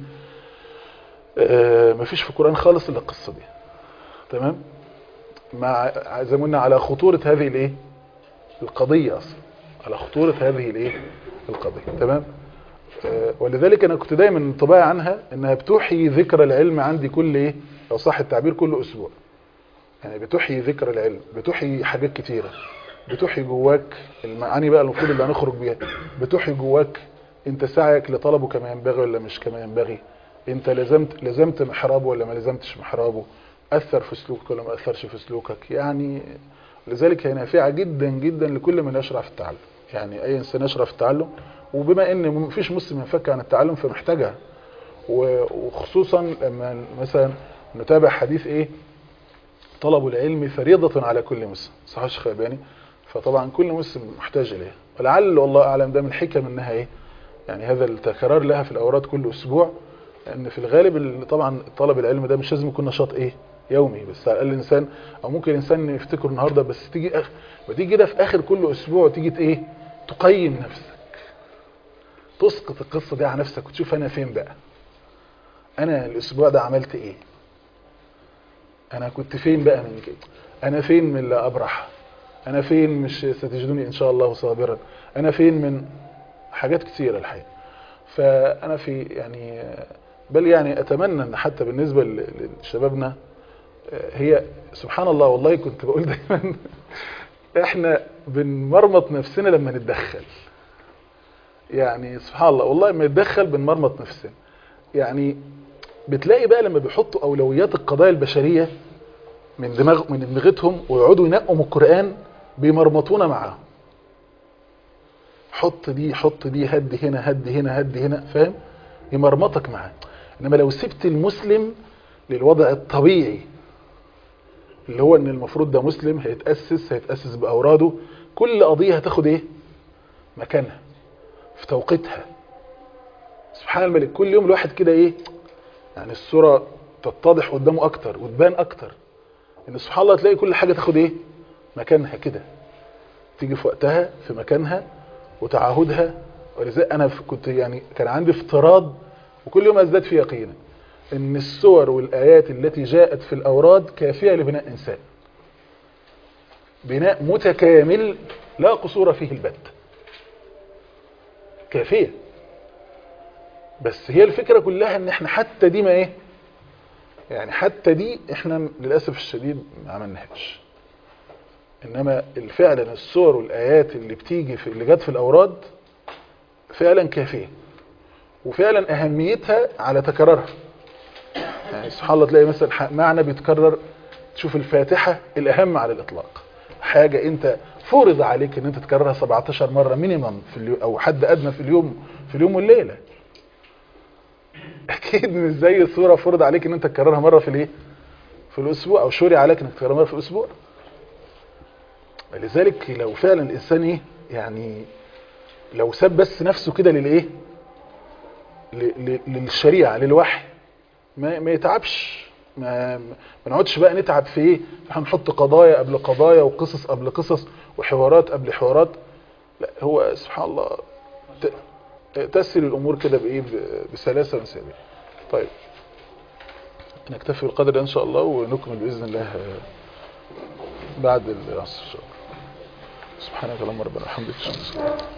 آه، مفيش في القرآن خالص إلا القصة دي تمام مع زي ما قلنا على خطورة هذه الايه القضية أصلا على خطورة هذه الايه القضية تمام آه، ولذلك انا كنت دايما انطباعي عنها انها بتحيي ذكر العلم عندي كل ايه لو صح التعبير كل اسبوع يعني بتحيي ذكر العلم بتحيي حاجات كتيرة بتحيي جواك المعاني بقى المفروض اللي هنخرج بيها بتحيي جواك انت سعيك لطلبه كما ينبغي ولا مش كما ينبغي انت لزمت لزمت محرابه ولا ما لزمتش محرابه اثر في سلوكك ولا ما اثرش في سلوكك يعني لذلك هي نافعه جدا جدا لكل من يشرع في التعلم يعني اي انسان يشرع في التعلم وبما ان مفيش مسلم ينفك عن التعلم فمحتاجها و- وخصوصا لما مثلا نتابع حديث ايه طلب العلم فريضة على كل مسلم صح يا شيخ ياباني فطبعا كل مسلم محتاج اليها ولعل والله اعلم ده من حكم انها ايه يعني هذا التكرار لها في الاوراد كل اسبوع لان في الغالب ال- طبعا طلب العلم ده مش لازم يكون نشاط ايه يومي بس على الاقل الانسان او ممكن الانسان يفتكر النهارده بس تيجي أخ... بتيجي كده في اخر كل اسبوع تيجي ت- ايه تقيم نفسك تسقط القصه دي على نفسك وتشوف انا فين بقى انا الاسبوع ده عملت ايه انا كنت فين بقى من كده انا فين من لا ابرح انا فين مش ستجدوني ان شاء الله صابرا انا فين من حاجات كثيره الحقيقه فانا في يعني بل يعني اتمنى ان حتى بالنسبه ل- لشبابنا هي سبحان الله والله كنت بقول دايما احنا بنمرمط نفسنا لما نتدخل يعني سبحان الله والله لما نتدخل بنمرمط نفسنا يعني بتلاقي بقى لما بيحطوا اولويات القضايا البشريه من دماغ من دماغتهم ويقعدوا ينقوا من القران بيمرمطونا معاهم حط دي حط دي هد هنا هد هنا هد هنا فاهم يمرمطك معاه انما لو سبت المسلم للوضع الطبيعي اللي هو ان المفروض ده مسلم هيتاسس هيتاسس باوراده كل قضيه هتاخد ايه مكانها في توقيتها سبحان الملك كل يوم الواحد كده ايه يعني الصوره تتضح قدامه اكتر وتبان اكتر ان سبحان الله تلاقي كل حاجه تاخد ايه مكانها كده تيجي في وقتها في مكانها وتعهدها ولذلك انا ف- كنت يعني كان عندي افتراض وكل يوم ازداد في يقينا ان السور والايات التي جاءت في الاوراد كافيه لبناء انسان بناء متكامل لا قصور فيه البتة كافيه بس هي الفكره كلها ان احنا حتى دي ما ايه يعني حتى دي احنا للاسف الشديد ما عملناهاش انما فعلا الصور والايات اللي بتيجي في اللي جت في الاوراد فعلا كافيه وفعلا اهميتها على تكرارها يعني سبحان الله تلاقي مثلا ح- معنى بيتكرر تشوف الفاتحه الاهم على الاطلاق حاجه انت فرض عليك ان انت تكررها 17 مره مينيمم في اليوم او حد ادنى في اليوم في اليوم والليله اكيد مش زي صوره فرض عليك ان انت تكررها مره في الايه في الاسبوع او شرع عليك انك تكررها مره في الاسبوع لذلك لو فعلا الانسان ايه يعني لو ساب بس نفسه كده للايه ل- ل- للشريعه للوحي ما ما يتعبش ما ما نقعدش بقى نتعب في ايه هنحط قضايا قبل قضايا وقصص قبل قصص وحوارات قبل حوارات لا هو سبحان الله ت- تسهل الامور كده بايه ب- بسلاسه وسهوله طيب نكتفي بالقدر ده ان شاء الله ونكمل باذن الله آه، بعد العصر ان شاء الله سبحانك اللهم ربنا وبحمدك اشهد ان لا اله الا انت